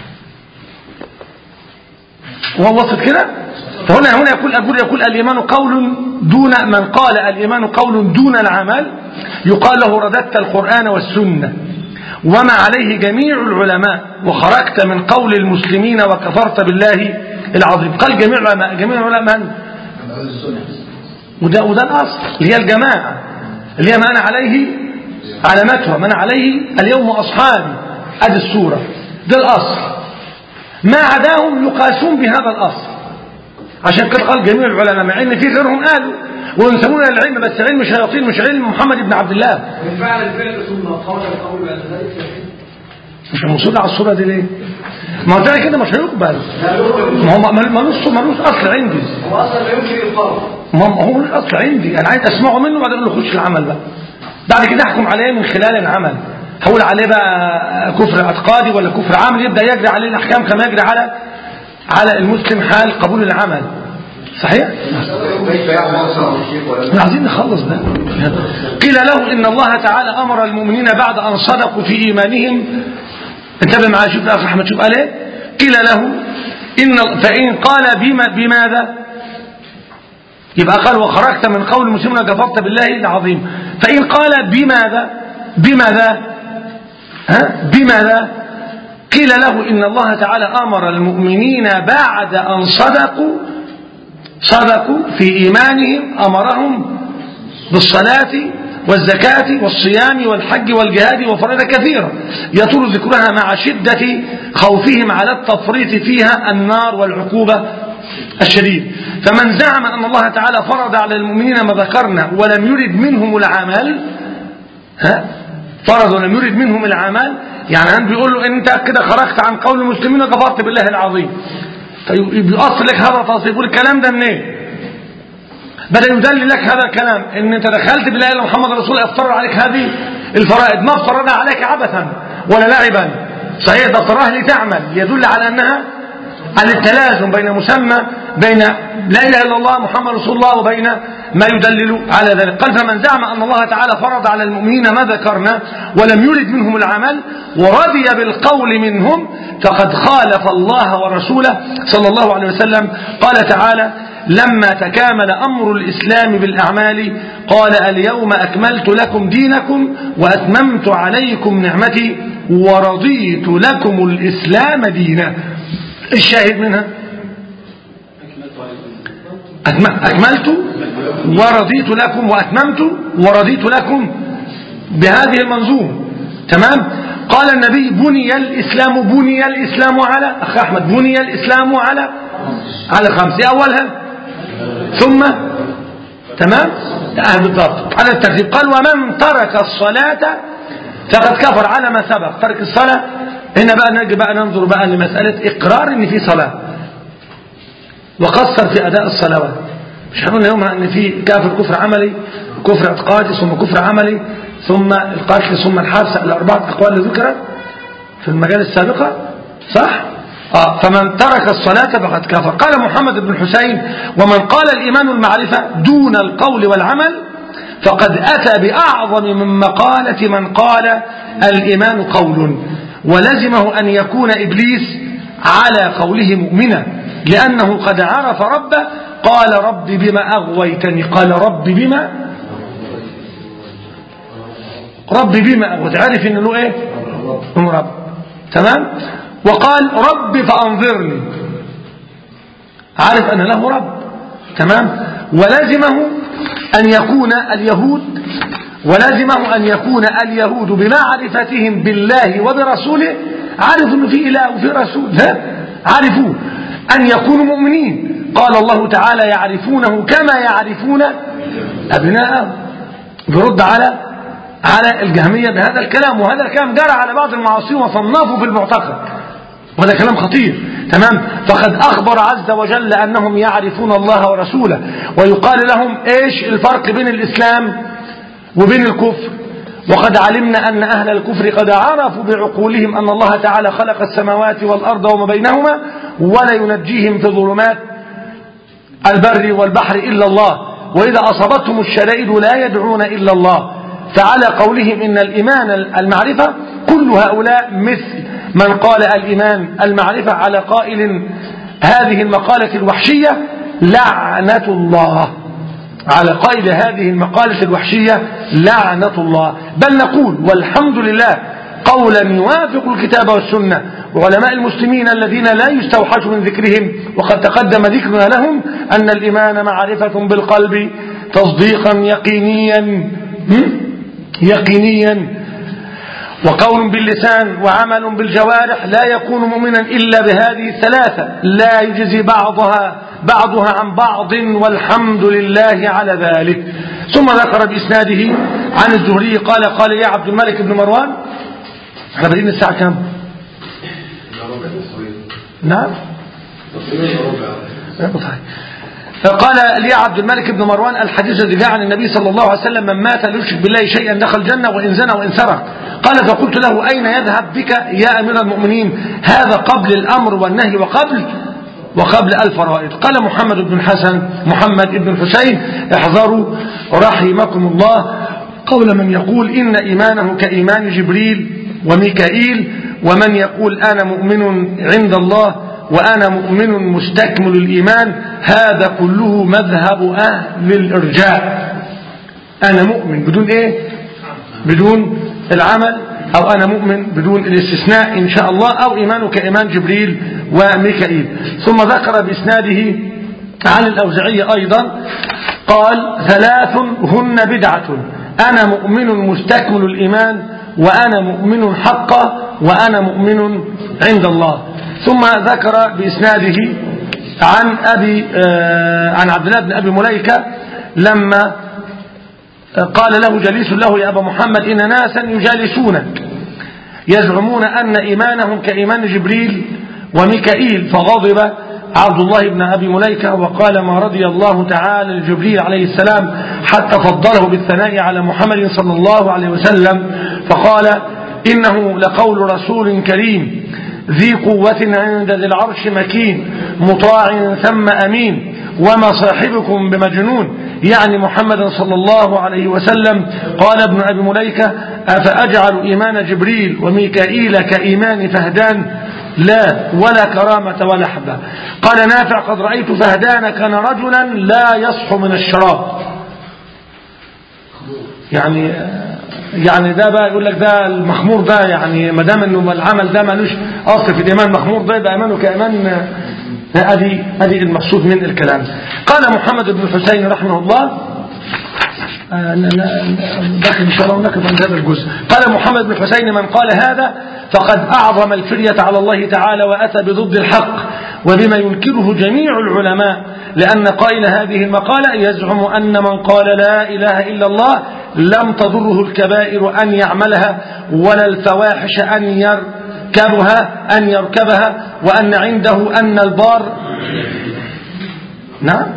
وهو وصف كده فهنا هنا يقول أقول يقول الإيمان قول دون من قال الإيمان قول دون العمل يقال له رددت القرآن والسنة وما عليه جميع العلماء وخرجت من قول المسلمين وكفرت بالله العظيم قال جميع العلماء جميع العلماء من؟ وده, وده الأصل اللي هي الجماعة اللي هي ما أنا عليه علامتها ما أنا عليه اليوم أصحابي هذه الصورة ده الأصل ما عداهم يقاسون بهذا الأصل عشان كده قال جميع العلماء مع ان في غيرهم قالوا وينسبون العلم بس علم شياطين مش علم محمد بن عبد الله من فعل الفعل ثم قال القول بعد ذلك مش هنوصل على الصورة دي ليه ما هو ده كده مش هيقبل لا يقبل ما هو ما- ملوش ملوش اصل عندي هو اصلا لا يمكن القول ما هو ملوش اصل عندي انا عايز اسمعه منه وبعدين اقول له خش العمل بقى بعد كده احكم عليه من خلال العمل هقول عليه بقى كفر اعتقادي ولا كفر عمل يبدا يجري عليه الاحكام كما يجري على على المسلم حال قبول العمل صحيح كيف يعمل اصلا الشيخ ولا احنا عايزين نخلص ده قيل له ان الله تعالى امر المؤمنين بعد ان صدقوا في ايمانهم انتبه معايا شوف الاخ احمد شوف قال ايه قيل له ان فان قال بما بماذا يبقى قال وخرجت من قول المسلمين كفرت بالله العظيم فان قال بماذا بماذا ها بماذا قيل له ان الله تعالى امر المؤمنين بعد ان صدقوا صدقوا في إيمانهم أمرهم بالصلاة والزكاة والصيام والحج والجهاد وفرائض كثيرة يطول ذكرها مع شدة خوفهم على التفريط فيها النار والعقوبة الشديد فمن زعم أن الله تعالى فرض على المؤمنين ما ذكرنا ولم يرد منهم العمل ها فرض ولم يرد منهم العمل يعني أنت بيقول له أنت كده خرجت عن قول المسلمين وكفرت بالله العظيم فيؤصل لك هذا التصريف يقول الكلام ده منين بدأ يدلل لك هذا الكلام ان انت دخلت بالله الا محمد رسول الله افترض عليك هذه الفرائض ما افترضها عليك عبثا ولا لعبا صحيح ده افترضها لتعمل يدل على انها على التلازم بين مسمى بين لا اله الا الله محمد رسول الله وبين ما يدلل على ذلك قال فمن زعم ان الله تعالى فرض على المؤمنين ما ذكرنا ولم يرد منهم العمل ورضي بالقول منهم فقد خالف الله ورسوله صلى الله عليه وسلم قال تعالى لما تكامل أمر الإسلام بالأعمال قال اليوم أكملت لكم دينكم وأتممت عليكم نعمتي ورضيت لكم الإسلام دينا الشاهد منها أتم- أكملت ورضيت لكم وأتممت ورضيت لكم بهذه المنظومة تمام قال النبي بني الإسلام بني الإسلام على أخ أحمد بني الإسلام على على خمس أولها ثم تمام آه بالضبط على الترتيب قال ومن ترك الصلاة فقد كفر على ما سبق ترك الصلاة هنا بقى نجي بقى ننظر بقى لمسألة إقرار إن في صلاة وقصر في أداء الصلوات مش هنقول يومها ان في كافر كفر عملي كفر اعتقادي ثم كفر عملي ثم القتل ثم الحبس الأربعة أقوال اللي ذكرت في المجال السابقة صح؟ آه فمن ترك الصلاة فقد كفر قال محمد بن حسين ومن قال الإيمان المعرفة دون القول والعمل فقد أتى بأعظم من مقالة من قال الإيمان قول ولزمه أن يكون إبليس على قوله مؤمنا لأنه قد عرف ربه قال رب بما أغويتني قال رب بما رب بما أغويت عارف إن له إيه هم رب تمام وقال رب فأنظرني عارف أن له رب تمام ولزمه أن يكون اليهود ولزمه أن يكون اليهود بمعرفتهم بالله وبرسوله عرفوا أنه في إله وفي رسول ها عرفوه أن يكونوا مؤمنين قال الله تعالى يعرفونه كما يعرفون أبناءهم برد على على الجهمية بهذا الكلام وهذا الكلام جرى على بعض المعاصين وصنفوا في المعتقد وهذا كلام خطير تمام فقد أخبر عز وجل أنهم يعرفون الله ورسوله ويقال لهم إيش الفرق بين الإسلام وبين الكفر وقد علمنا أن أهل الكفر قد عرفوا بعقولهم أن الله تعالى خلق السماوات والأرض وما بينهما ولا ينجيهم في ظلمات البر والبحر إلا الله وإذا أصابتهم الشدائد لا يدعون إلا الله فعلى قولهم إن الإيمان المعرفة كل هؤلاء مثل من قال الإيمان المعرفة على قائل هذه المقالة الوحشية لعنة الله على قائل هذه المقالة الوحشية لعنة الله بل نقول والحمد لله قولا يوافق الكتاب والسنة وعلماء المسلمين الذين لا يستوحش من ذكرهم وقد تقدم ذكرنا لهم أن الإيمان معرفة بالقلب تصديقا يقينيا يقينيا وقول باللسان وعمل بالجوارح لا يكون مؤمنا إلا بهذه الثلاثة لا يجزي بعضها بعضها عن بعض والحمد لله على ذلك ثم ذكر بإسناده عن الزهري قال قال يا عبد الملك بن مروان احنا بادئين الساعة كام نعم فقال لي عبد الملك بن مروان الحديث الذي جاء عن النبي صلى الله عليه وسلم من مات لا يشرك بالله شيئا دخل الجنة وإن زنى وإن سرق قال فقلت له أين يذهب بك يا أمير المؤمنين هذا قبل الأمر والنهي وقبل وقبل الفرائض قال محمد بن حسن محمد بن حسين احذروا رحمكم الله قول من يقول إن إيمانه كإيمان جبريل وميكائيل ومن يقول أنا مؤمن عند الله وأنا مؤمن مستكمل الإيمان هذا كله مذهب أهل الإرجاء أنا مؤمن بدون إيه بدون العمل أو أنا مؤمن بدون الاستثناء إن شاء الله أو إيمانه كإيمان جبريل وميكائيل ثم ذكر بإسناده عن الأوزعية أيضا قال ثلاث هن بدعة أنا مؤمن مستكمل الإيمان وأنا مؤمن حقا وأنا مؤمن عند الله ثم ذكر بإسناده عن أبي آه عن عبد الله بن أبي مليكة لما قال له جليس له يا أبا محمد إن ناسا يجالسونك يزعمون أن إيمانهم كإيمان جبريل وميكائيل فغضب عبد الله بن أبي مليكة وقال ما رضي الله تعالى لجبريل عليه السلام حتى فضله بالثناء على محمد صلى الله عليه وسلم فقال إنه لقول رسول كريم ذي قوة عند ذي العرش مكين مطاع ثم أمين وما صاحبكم بمجنون يعني محمد صلى الله عليه وسلم قال ابن أبي مليكة أفأجعل إيمان جبريل وميكائيل كإيمان فهدان لا ولا كرامة ولا حبة قال نافع قد رأيت فهدان كان رجلا لا يصح من الشراب يعني يعني ده بقى يقول لك ده المخمور ده يعني ما دام انه العمل ده ملوش اصل في الايمان مخمور ده يبقى ايمانه كايمان ادي ادي المقصود من الكلام قال محمد بن الحسين رحمه الله داخل ان شاء الله نقف عند هذا الجزء قال محمد بن الحسين من قال هذا فقد اعظم الفرية على الله تعالى واتى بضد الحق وبما ينكره جميع العلماء لأن قائل هذه المقالة يزعم أن من قال لا إله إلا الله لم تضره الكبائر أن يعملها ولا الفواحش أن يركبها أن يركبها وأن عنده أن البار نعم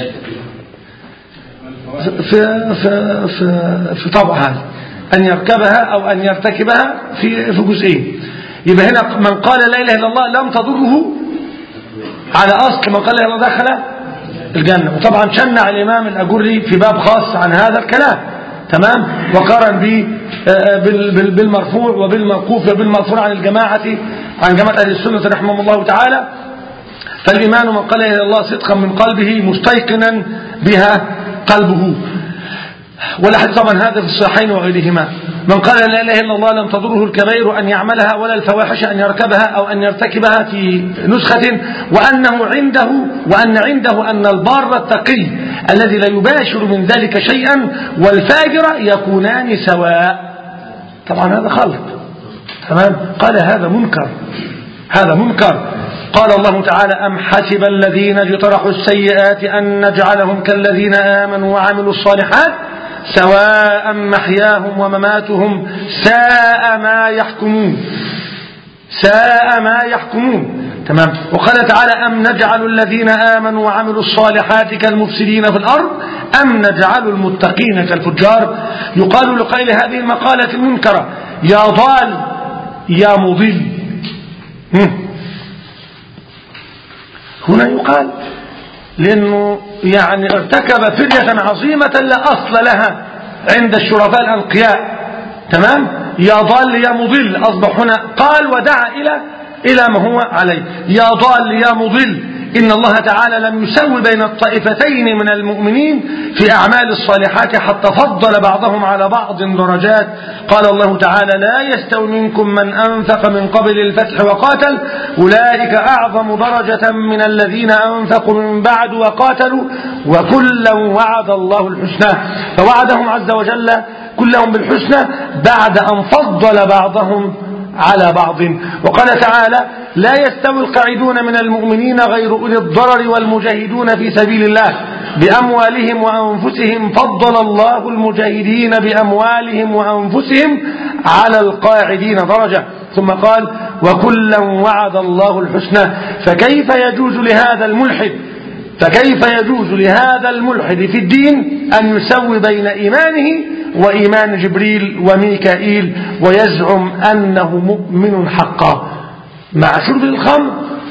في في في في طبع هذا أن يركبها أو أن يرتكبها في في جزئين يبقى هنا من قال لا إله إلا الله لم تضره على أصل من قال لا إله إلا الله دخل الجنة وطبعا شنع الإمام الأجري في باب خاص عن هذا الكلام تمام وقارن به بالمرفوع وبالموقوف وبالمرفوع عن الجماعة عن جماعة أهل السنة رحمهم الله تعالى فالإيمان من قال إلى الله صدقا من قلبه مستيقنا بها قلبه والحديث طبعا هذا في الصحيحين وغيرهما من قال لا اله الا الله لم تضره الكبائر ان يعملها ولا الفواحش ان يركبها او ان يرتكبها في نسخه وانه عنده وان عنده ان البار التقي الذي لا يباشر من ذلك شيئا والفاجر يكونان سواء طبعا هذا خلط تمام قال هذا منكر هذا منكر قال الله تعالى أم حسب الذين اجترحوا السيئات أن نجعلهم كالذين آمنوا وعملوا الصالحات سواء محياهم ومماتهم ساء ما يحكمون ساء ما يحكمون تمام وقال تعالى أم نجعل الذين آمنوا وعملوا الصالحات كالمفسدين في الأرض أم نجعل المتقين كالفجار يقال لقائل هذه المقالة المنكرة يا ضال يا مضل هم. هنا يقال لأنه يعني ارتكب فرية عظيمة لا أصل لها عند الشرفاء الأنقياء تمام يا ضال يا مضل أصبح هنا قال ودعا إلى إلى ما هو عليه يا ضال يا مضل إن الله تعالى لم يسوي بين الطائفتين من المؤمنين في أعمال الصالحات حتى فضل بعضهم على بعض درجات قال الله تعالى لا يستوي منكم من أنفق من قبل الفتح وقاتل أولئك أعظم درجة من الذين أنفقوا من بعد وقاتلوا وكلا وعد الله الحسنى فوعدهم عز وجل كلهم بالحسنى بعد أن فضل بعضهم على بعض وقال تعالى لا يستوي القاعدون من المؤمنين غير أولي الضرر والمجاهدون في سبيل الله بأموالهم وأنفسهم فضل الله المجاهدين بأموالهم وأنفسهم على القاعدين درجة ثم قال وكلا وعد الله الحسنى فكيف يجوز لهذا الملحد فكيف يجوز لهذا الملحد في الدين أن يسوي بين إيمانه وإيمان جبريل وميكائيل ويزعم أنه مؤمن حقا مع شرب الخمر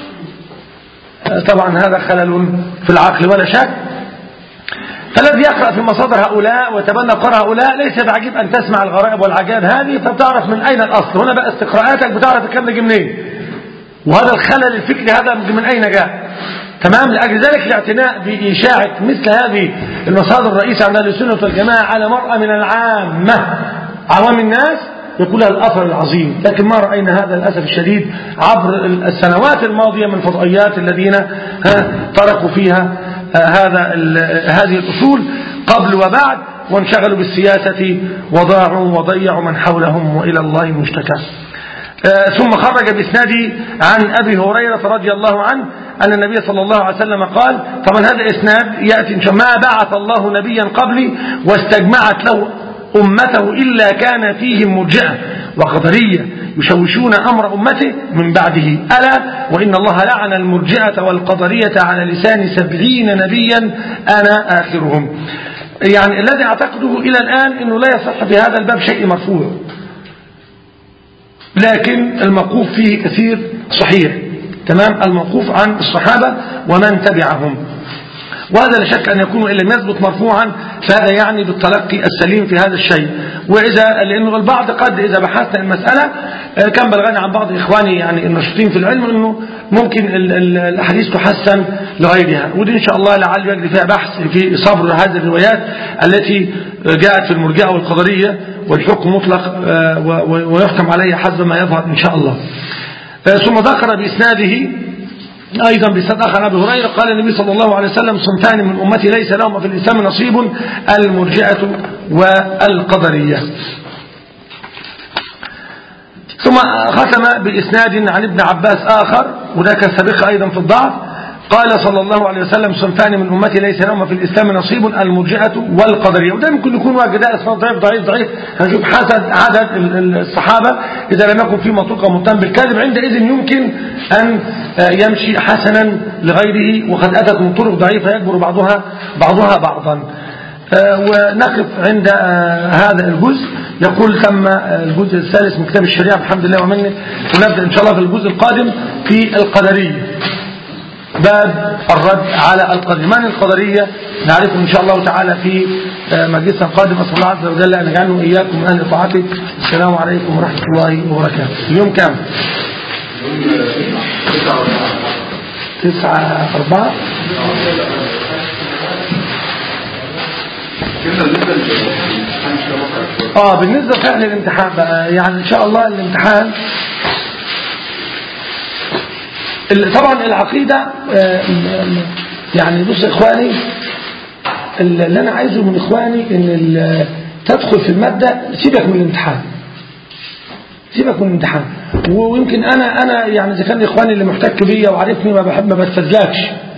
طبعا هذا خلل في العقل ولا شك فالذي يقرأ في مصادر هؤلاء ويتبنى قرأ هؤلاء ليس بعجيب أن تسمع الغرائب والعجائب هذه فبتعرف من أين الأصل هنا بقى استقراءاتك بتعرف الكلام ده منين وهذا الخلل الفكري هذا من أين جاء تمام لأجل ذلك الاعتناء بإشاعة مثل هذه المصادر الرئيسة عند أهل السنة والجماعة على مرأة من العامة عوام الناس يقول لها الأثر العظيم لكن ما رأينا هذا للأسف الشديد عبر السنوات الماضية من فضائيات الذين تركوا فيها هذا هذه الأصول قبل وبعد وانشغلوا بالسياسة وضاعوا وضيعوا من حولهم وإلى الله المشتكى ثم خرج بإسناده عن أبي هريرة رضي الله عنه أن النبي صلى الله عليه وسلم قال طبعا هذا إسناد يأتي ما بعث الله نبيا قبلي واستجمعت له أمته إلا كان فيهم مرجئة وقدرية يشوشون أمر أمته من بعده ألا وإن الله لعن المرجئة والقدرية على لسان سبعين نبيا أنا آخرهم يعني الذي أعتقده إلى الآن أنه لا يصح في هذا الباب شيء مرفوع لكن الموقوف فيه كثير صحيح تمام الموقوف عن الصحابة ومن تبعهم وهذا لا شك أن يكون إن لم يثبت مرفوعا فهذا يعني بالتلقي السليم في هذا الشيء وإذا لأنه البعض قد إذا بحثنا المسألة كان بلغني عن بعض إخواني يعني الناشطين في العلم أنه ممكن الأحاديث تحسن لغيرها ودي إن شاء الله لعل يجري فيها بحث في صبر هذه الروايات التي جاءت في المرجئة والقدرية والحكم مطلق ويحكم عليه حسب ما يظهر إن شاء الله ثم ذكر بإسناده أيضا بسند آخر أبي هريرة قال النبي صلى الله عليه وسلم صنفان من أمتي ليس لهم في الإسلام نصيب المرجئة والقدرية ثم ختم بإسناد عن ابن عباس آخر وذاك سابق أيضا في الضعف قال صلى الله عليه وسلم صنفان من أمتي ليس لهم في الإسلام نصيب المرجئة والقدرية وده ممكن يكون واجداء اسمه ضعيف ضعيف ضعيف هنشوف حسد عدد الصحابة إذا لم يكن في منطقة مهتم بالكذب عندئذ يمكن أن يمشي حسنا لغيره وقد أتت من طرق ضعيفة يكبر بعضها بعضها بعضا ونقف عند هذا الجزء يقول تم الجزء الثالث من كتاب الشريعة بحمد الله ومنه ونبدأ إن شاء الله في الجزء القادم في القدرية باب الرد على القدر من القدرية نعرفه إن شاء الله تعالى في مجلس قادم أسأل الله عز وجل أن يجعلنا إياكم من أهل طاعته السلام عليكم ورحمة الله وبركاته اليوم كم؟ تسعة أربعة اه بالنسبة فعل الامتحان بقى يعني ان شاء الله الامتحان طبعا العقيدة يعني بص اخواني اللي انا عايزه من اخواني ان تدخل في المادة سيبك من الامتحان سيبك من الامتحان ويمكن انا انا يعني اذا كان اخواني اللي محتك بيا وعارفني ما بحب ما بتفزلكش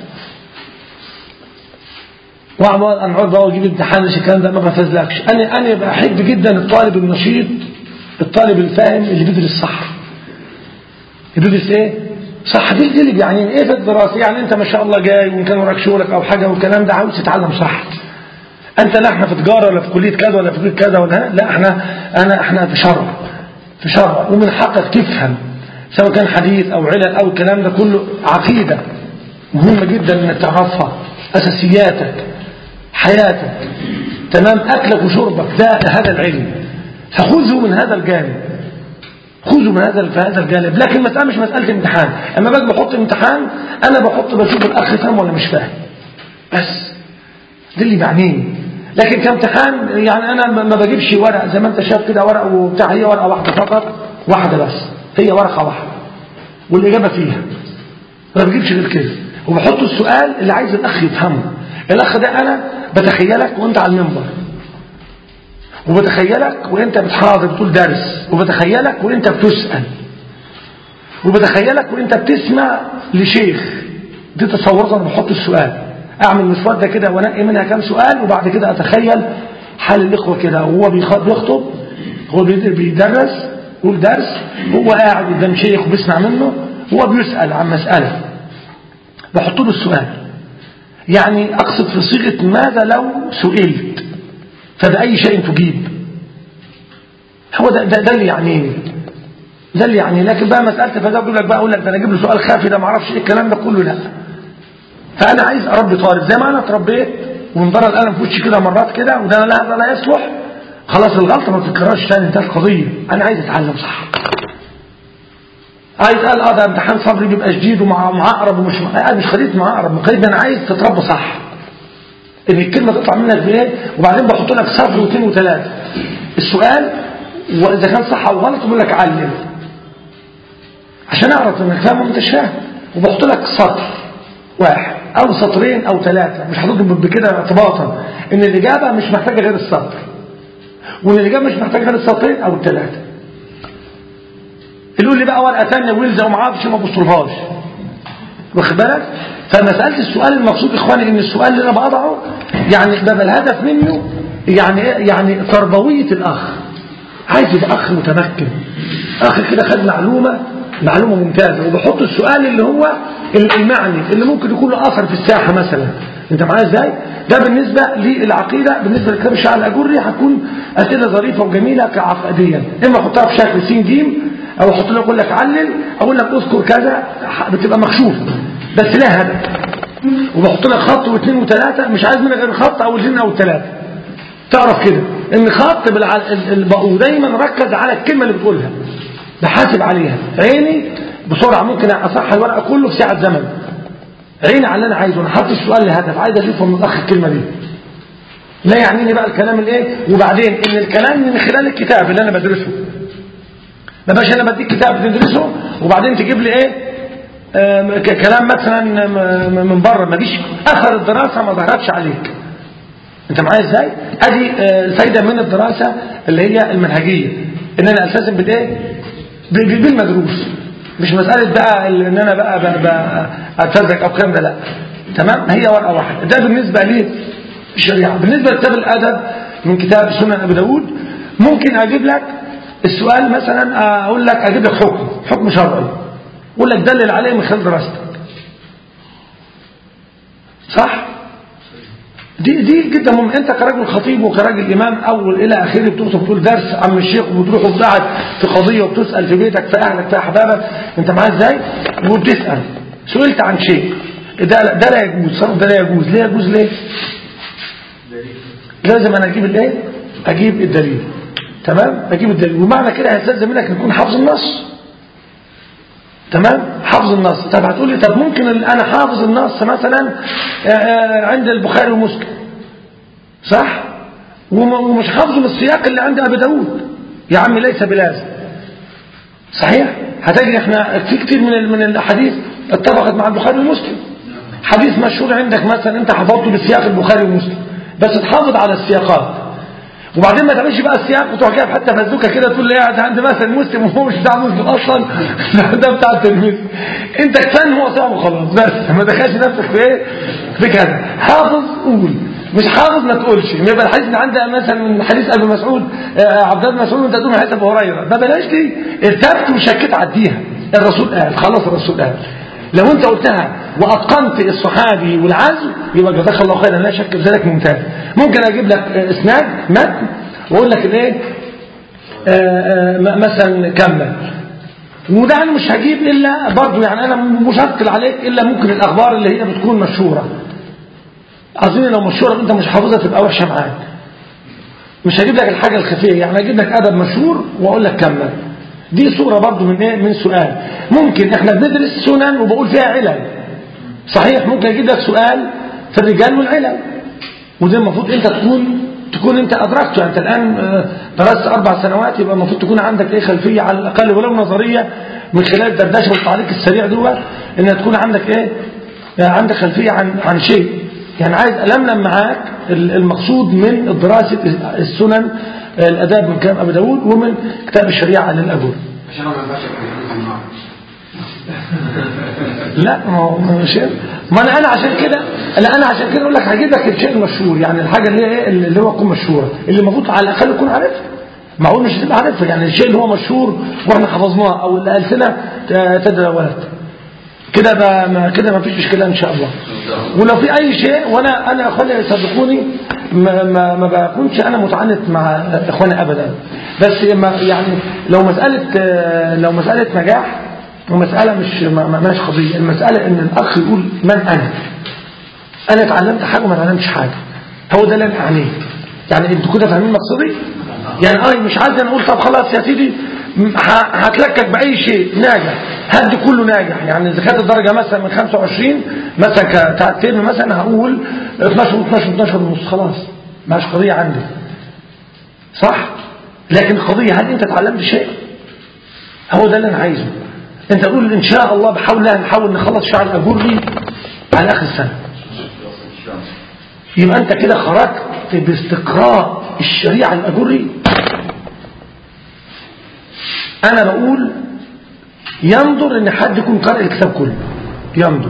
واقعد انا اقعد بقى واجيب امتحان مش الكلام ده ما بفزلكش انا انا بحب جدا الطالب النشيط الطالب الفاهم اللي بيدرس صح بيدرس ايه صح دي دي اللي بيعني ايه في الدراسه يعني انت ما شاء الله جاي وان كان وراك شغلك او حاجه والكلام ده عاوز تتعلم صح انت لا احنا في تجاره ولا في كليه كذا ولا في كليه كذا ولا لا احنا انا احنا في شرع في شرع ومن حقك تفهم سواء كان حديث او علل او الكلام ده كله عقيده مهمه جدا انك تعرفها اساسياتك حياتك تمام اكلك وشربك ده هذا العلم فخذه من هذا الجانب خذوا من هذا في هذا الجانب لكن المسألة مش مسألة امتحان اما باجي بحط امتحان انا بحط بشوف الاخ فاهم ولا مش فاهم بس ده اللي بيعنيني لكن كامتحان يعني انا ما ما بجيبش ورق زي ما انت شايف كده ورق وبتاع هي ورقه واحده فقط واحده بس هي ورقه واحده والاجابه فيها ما بجيبش غير كده وبحط السؤال اللي عايز الاخ يفهمه الاخ ده انا بتخيلك وانت على المنبر وبتخيلك وانت بتحاضر بتقول درس وبتخيلك وانت بتسأل وبتخيلك وانت بتسمع لشيخ دي تصورات انا بحط السؤال اعمل مسودة كده وانقي منها كام سؤال وبعد كده اتخيل حال الاخوة كده وهو بيخ- بيخطب هو بيد- بيدرس يقول درس هو قاعد قدام شيخ وبيسمع منه هو بيسأل عن مسألة بحط له السؤال يعني اقصد في صيغة ماذا لو سئلت فبأي شيء تجيب هو ده, ده, ده اللي يعنيني ده اللي يعني لكن بقى مسألة فده بقول لك بقى أقول لك ده أنا أجيب له سؤال خافي ده ما اعرفش إيه الكلام ده كله لا فأنا عايز أربي طالب زي ما أنا اتربيت ومن بره القلم في وشي كده مرات كده وده لا هذا لا يصلح خلاص الغلطة ما تتكررش تاني ده القضية أنا عايز أتعلم صح عايز قال اه ده امتحان صبري بيبقى شديد ومع معقرب ومش قال مش خليت معقرب مقيد انا عايز تتربى صح ان الكلمه تطلع منك بايه وبعدين بحط لك صفر واثنين وثلاثه السؤال واذا كان صح او غلط بقول لك علم عشان اعرف انك فاهم وانت مش فاهم وبحط لك سطر واحد او سطرين او ثلاثه مش هتضرب بكده ارتباطا ان الاجابه مش محتاجه غير السطر وان الاجابه مش محتاجه غير السطرين او الثلاثه يقول لي بقى ورقه ثانيه ويلزق وما اعرفش ما بوصلهاش واخد بالك فمساله السؤال المقصود اخواني ان السؤال اللي انا بضعه يعني بقى الهدف منه يعني إيه؟ يعني تربويه الاخ عايز يبقى اخ متمكن اخ كده خد معلومه معلومه ممتازه وبحط السؤال اللي هو المعني اللي ممكن يكون له اثر في الساحه مثلا انت معايا ازاي ده بالنسبه للعقيده بالنسبه لكتاب الشعر الاجري هتكون اسئله ظريفه وجميله كعقديا اما احطها في شكل سين جيم او احط لك اقول لك علل اقول لك اذكر كذا بتبقى مكشوفه بس لها هدف وبحط لك خط واثنين وثلاثه مش عايز منك غير خط او اثنين او ثلاثه تعرف كده ان خط بالع... ال- ال- ودايما ركز على الكلمه اللي بتقولها بحاسب عليها عيني بسرعه ممكن اصح الورقه كله في ساعه زمن عيني على اللي انا عايزه انا حاطط السؤال لهدف عايز اشوفه من الاخ الكلمه دي لا يعنيني بقى الكلام الايه وبعدين ان الكلام من خلال الكتاب اللي انا بدرسه ما باش انا بديك كتاب تدرسه وبعدين تجيب لي ايه آم، ك- كلام مثلا م- من بره ما جيش اثر الدراسه ما ظهرتش عليك انت معايا ازاي ادي آه، الفايده من الدراسه اللي هي المنهجيه ان انا التزم بالايه ب- ب- بالمدروس مش مساله بقى ال- ان انا بقى, بقى, بقى اتفرج او الكلام ده لا تمام هي ورقه واحده ده بالنسبه لي الشريعه بالنسبه لكتاب الادب من كتاب سنن ابي داود ممكن اجيب لك السؤال مثلا اقول لك اجيب لك حكم حكم شرعي اقول لك دلل عليه من خلال دراستك صح دي دي جدا مهم انت كراجل خطيب وكراجل امام اول الى اخره بتوصف تقول درس عم الشيخ وبتروح وبتقعد في قضيه وبتسال في بيتك في اهلك في احبابك انت معايا ازاي وبتسال سئلت عن شيء ده ده لا يجوز صرف ده لا يجوز ليه يجوز ليه لازم انا اجيب الايه اجيب الدليل تمام اجيب الدليل ومعنى كده هيستلزم منك يكون حافظ النص تمام حافظ النص طب هتقول لي طب ممكن ال- انا حافظ النص مثلا آه، آه، عند البخاري ومسلم صح وم- ومش حافظه من السياق اللي عند ابي داود يا عمي ليس بلازم صحيح هتجد احنا في كتير من ال- من الاحاديث اتفقت مع البخاري ومسلم حديث مشهور عندك مثلا انت حفظته بسياق البخاري ومسلم بس تحافظ على السياقات وبعدين ما تعملش بقى السياق وتروح جايب حتى فزوكه كده تقول لي قاعد عند مثلا مسلم وهو مش بتاع مسلم اصلا ده بتاع التلميذ انت كفايه إن هو صعب وخلاص بس ما دخلش نفسك في ايه في كذا حافظ قول مش حافظ ما تقولش ما يبقى الحديث اللي عندها مثلا من حديث ابي مسعود آه، عبد الله بن مسعود انت تقول من حديث ابو هريره ده بلاش دي ارتبت وشكيت عديها الرسول قال خلاص الرسول قال لو انت قلتها واتقنت الصحابي والعزم يبقى جزاك الله خيرا لا شك في ذلك ممتاز ممكن اجيب لك آه، اسناد متن واقول لك الايه آه، آه، م- مثلا كمل وده انا مش هجيب الا برضه يعني انا مش هثقل عليك الا ممكن الاخبار اللي هي بتكون مشهوره اظن لو مشهوره انت مش حافظها تبقى وحشه معاك مش هجيب لك الحاجه الخفيه يعني اجيب لك ادب مشهور واقول لك كمل دي صوره برضه من ايه من سؤال ممكن احنا بندرس سنن وبقول فيها علل صحيح ممكن اجيب لك سؤال في الرجال والعلل وده المفروض انت تكون تكون انت ادركته يعني انت الان آه، درست اربع سنوات يبقى المفروض تكون عندك ايه خلفيه على الاقل ولو نظريه من خلال الدردشه والتعليق السريع دوت ان تكون عندك ايه يعني عندك خلفيه عن عن شيء يعني عايز الملم معاك ال- المقصود من دراسه السنن آه، الاداب من كلام ابي داود ومن كتاب الشريعه للاجور عشان ما ينفعش أكل النار لا ما هو مش ما انا انا عشان كده لا انا عشان كده اقول لك هجيب لك الشيء المشهور يعني الحاجه اللي هي ايه اللي هو تكون مشهوره اللي المفروض على الاقل تكون عارفها معقول مش هتبقى عارفها يعني الشيء اللي هو مشهور واحنا حفظناه او الالسنه ت- تداولت كده بقى ما كده ما فيش مشكله ان شاء الله ولو في اي شيء وانا انا اخواني صدقوني ما, ما, ما بكونش انا متعنت مع اخواني ابدا بس ما يعني لو مساله آه، لو مساله نجاح ومساله مش ما ما- ماش قضيه المساله ان الاخ يقول من انا انا اتعلمت حاجه وما اتعلمتش حاجه هو ده اللي انا اعنيه يعني انتوا كده فاهمين مقصدي يعني اه مش عايز انا اقول طب خلاص يا سيدي م- ه- هتلكك باي شيء ناجح هدي كله ناجح يعني اذا كانت الدرجه مثلا من 25 مثلا بتاع الترم مثلا هقول 12 12 12 ونص خلاص مش قضيه عندي صح لكن القضيه هل انت اتعلمت شيء هو ده اللي انا عايزه انت تقول ان شاء الله بحاول الله نحاول نخلص شعر الاجور لي على اخر السنه يبقى انت كده خرجت باستقراء الشريعة الأجري أنا بقول ينظر إن حد يكون قارئ الكتاب كله ينظر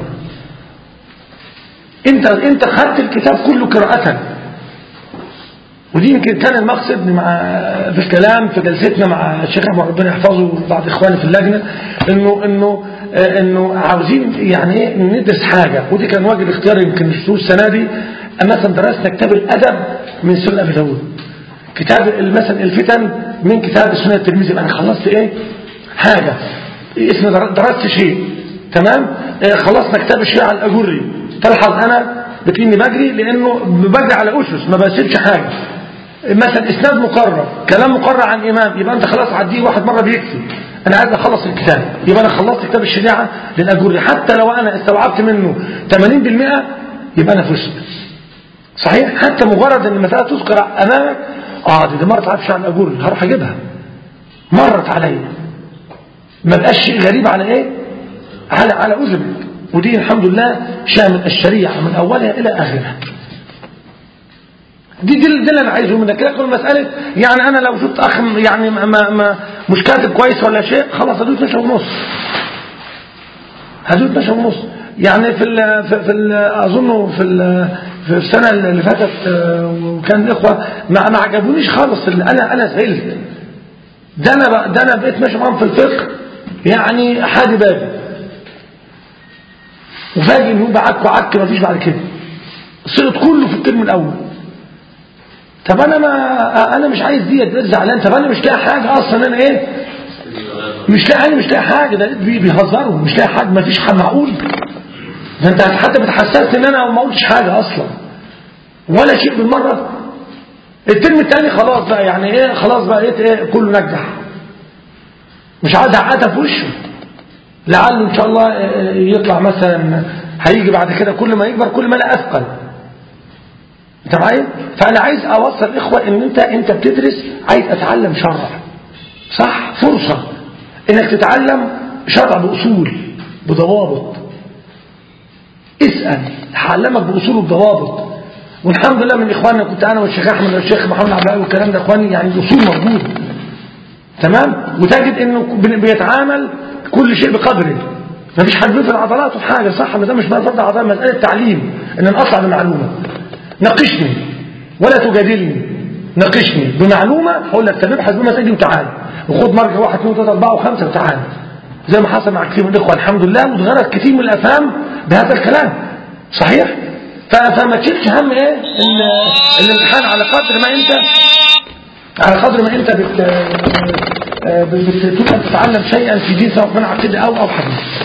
أنت أنت خدت الكتاب كله قراءة ودي يمكن كان المقصد مع في الكلام في جلستنا مع الشيخ احمد ربنا يحفظه وبعض اخواني في اللجنه انه انه آه، انه عاوزين يعني ايه ندرس حاجه ودي كان واجب اختياري يمكن مش السنه دي مثلا درسنا كتاب الادب من سنن ابي داود كتاب مثلا الفتن من كتاب سنن الترمذي يبقى انا خلصت ايه حاجه اسم در- درست شيء تمام آه، خلصنا كتاب الشيعة الاجري تلحظ انا بتلاقيني بجري لانه بجري على اسس ما بسيبش حاجه مثلا اسناد مقرر كلام مقرر عن امام يبقى انت خلاص عديه واحد مره بيكتب انا عايز اخلص الكتاب يبقى انا خلصت كتاب الشريعه للاجوري حتى لو انا استوعبت منه 80% يبقى انا فزت صحيح حتى مجرد ان المساله تذكر امامك اه دي, دي مرت عارفش عن الاجوري هروح اجيبها مرت عليا ما بقاش شيء غريب على ايه على على اذنك ودي الحمد لله شامل الشريعه من اولها الى اخرها دي دي اللي انا عايزه منك لكن المساله يعني انا لو شفت اخ يعني ما ما ما مش كاتب كويس ولا شيء خلاص هدوه 12 ونص هدوه 12 ونص يعني في ال في, في ال اظن في ال في السنه اللي فاتت آه، وكان الاخوه ما ما عجبونيش خالص اللي انا انا زعلت ده انا بق- ده انا بقيت ماشي معاهم في الفقه يعني حادي بابي وفاجئ ان هو بعك وعك مفيش بعد كده سقط كله في الترم الاول طب انا ما انا مش عايز ديت بقيت زعلان طب انا مش لاقي حاجه اصلا انا ايه مش لاقي انا مش لاقي حاجه ده بي- بيهزروا مش لاقي حاجه مفيش حاجه معقول ده انت حتى بتحسست ان انا ما قلتش حاجه اصلا ولا شيء بالمره الترم الثاني خلاص بقى يعني ايه خلاص بقى ايه, إيه كله نجح مش عايز اعقدها في وشه لعله ان شاء الله آه، يطلع مثلا هيجي بعد كده كل ما يكبر كل ما لا اثقل انت معايا فانا عايز اوصل الاخوه ان انت انت بتدرس عايز اتعلم شرع صح فرصه انك تتعلم شرع باصول بضوابط اسال هعلمك باصول الضوابط والحمد لله من اخواننا كنت انا والشيخ احمد والشيخ محمد عبد الوهاب والكلام ده اخواني يعني الاصول موجوده تمام وتجد انه بي- بيتعامل كل شيء بقدره ما فيش حد بيفرض عضلاته في حاجه صح ما ده مش فرض عضلات مساله تعليم ان انا اطلع بمعلومه ناقشني ولا تجادلني ناقشني بمعلومه هقول لك طب ابحث بما تجي وتعال وخد مرجع واحد اثنين ثلاثه اربعه وخمسه وتعال زي ما حصل مع كثير من الاخوه الحمد لله واتغيرت كثير من الافهام بهذا الكلام صحيح ف- فما تشيلش هم ايه ال- الامتحان على قدر ما انت على قدر ما انت بت... بت... بت... تتعلم شيئا في دين سواء كان عقيده او او حديث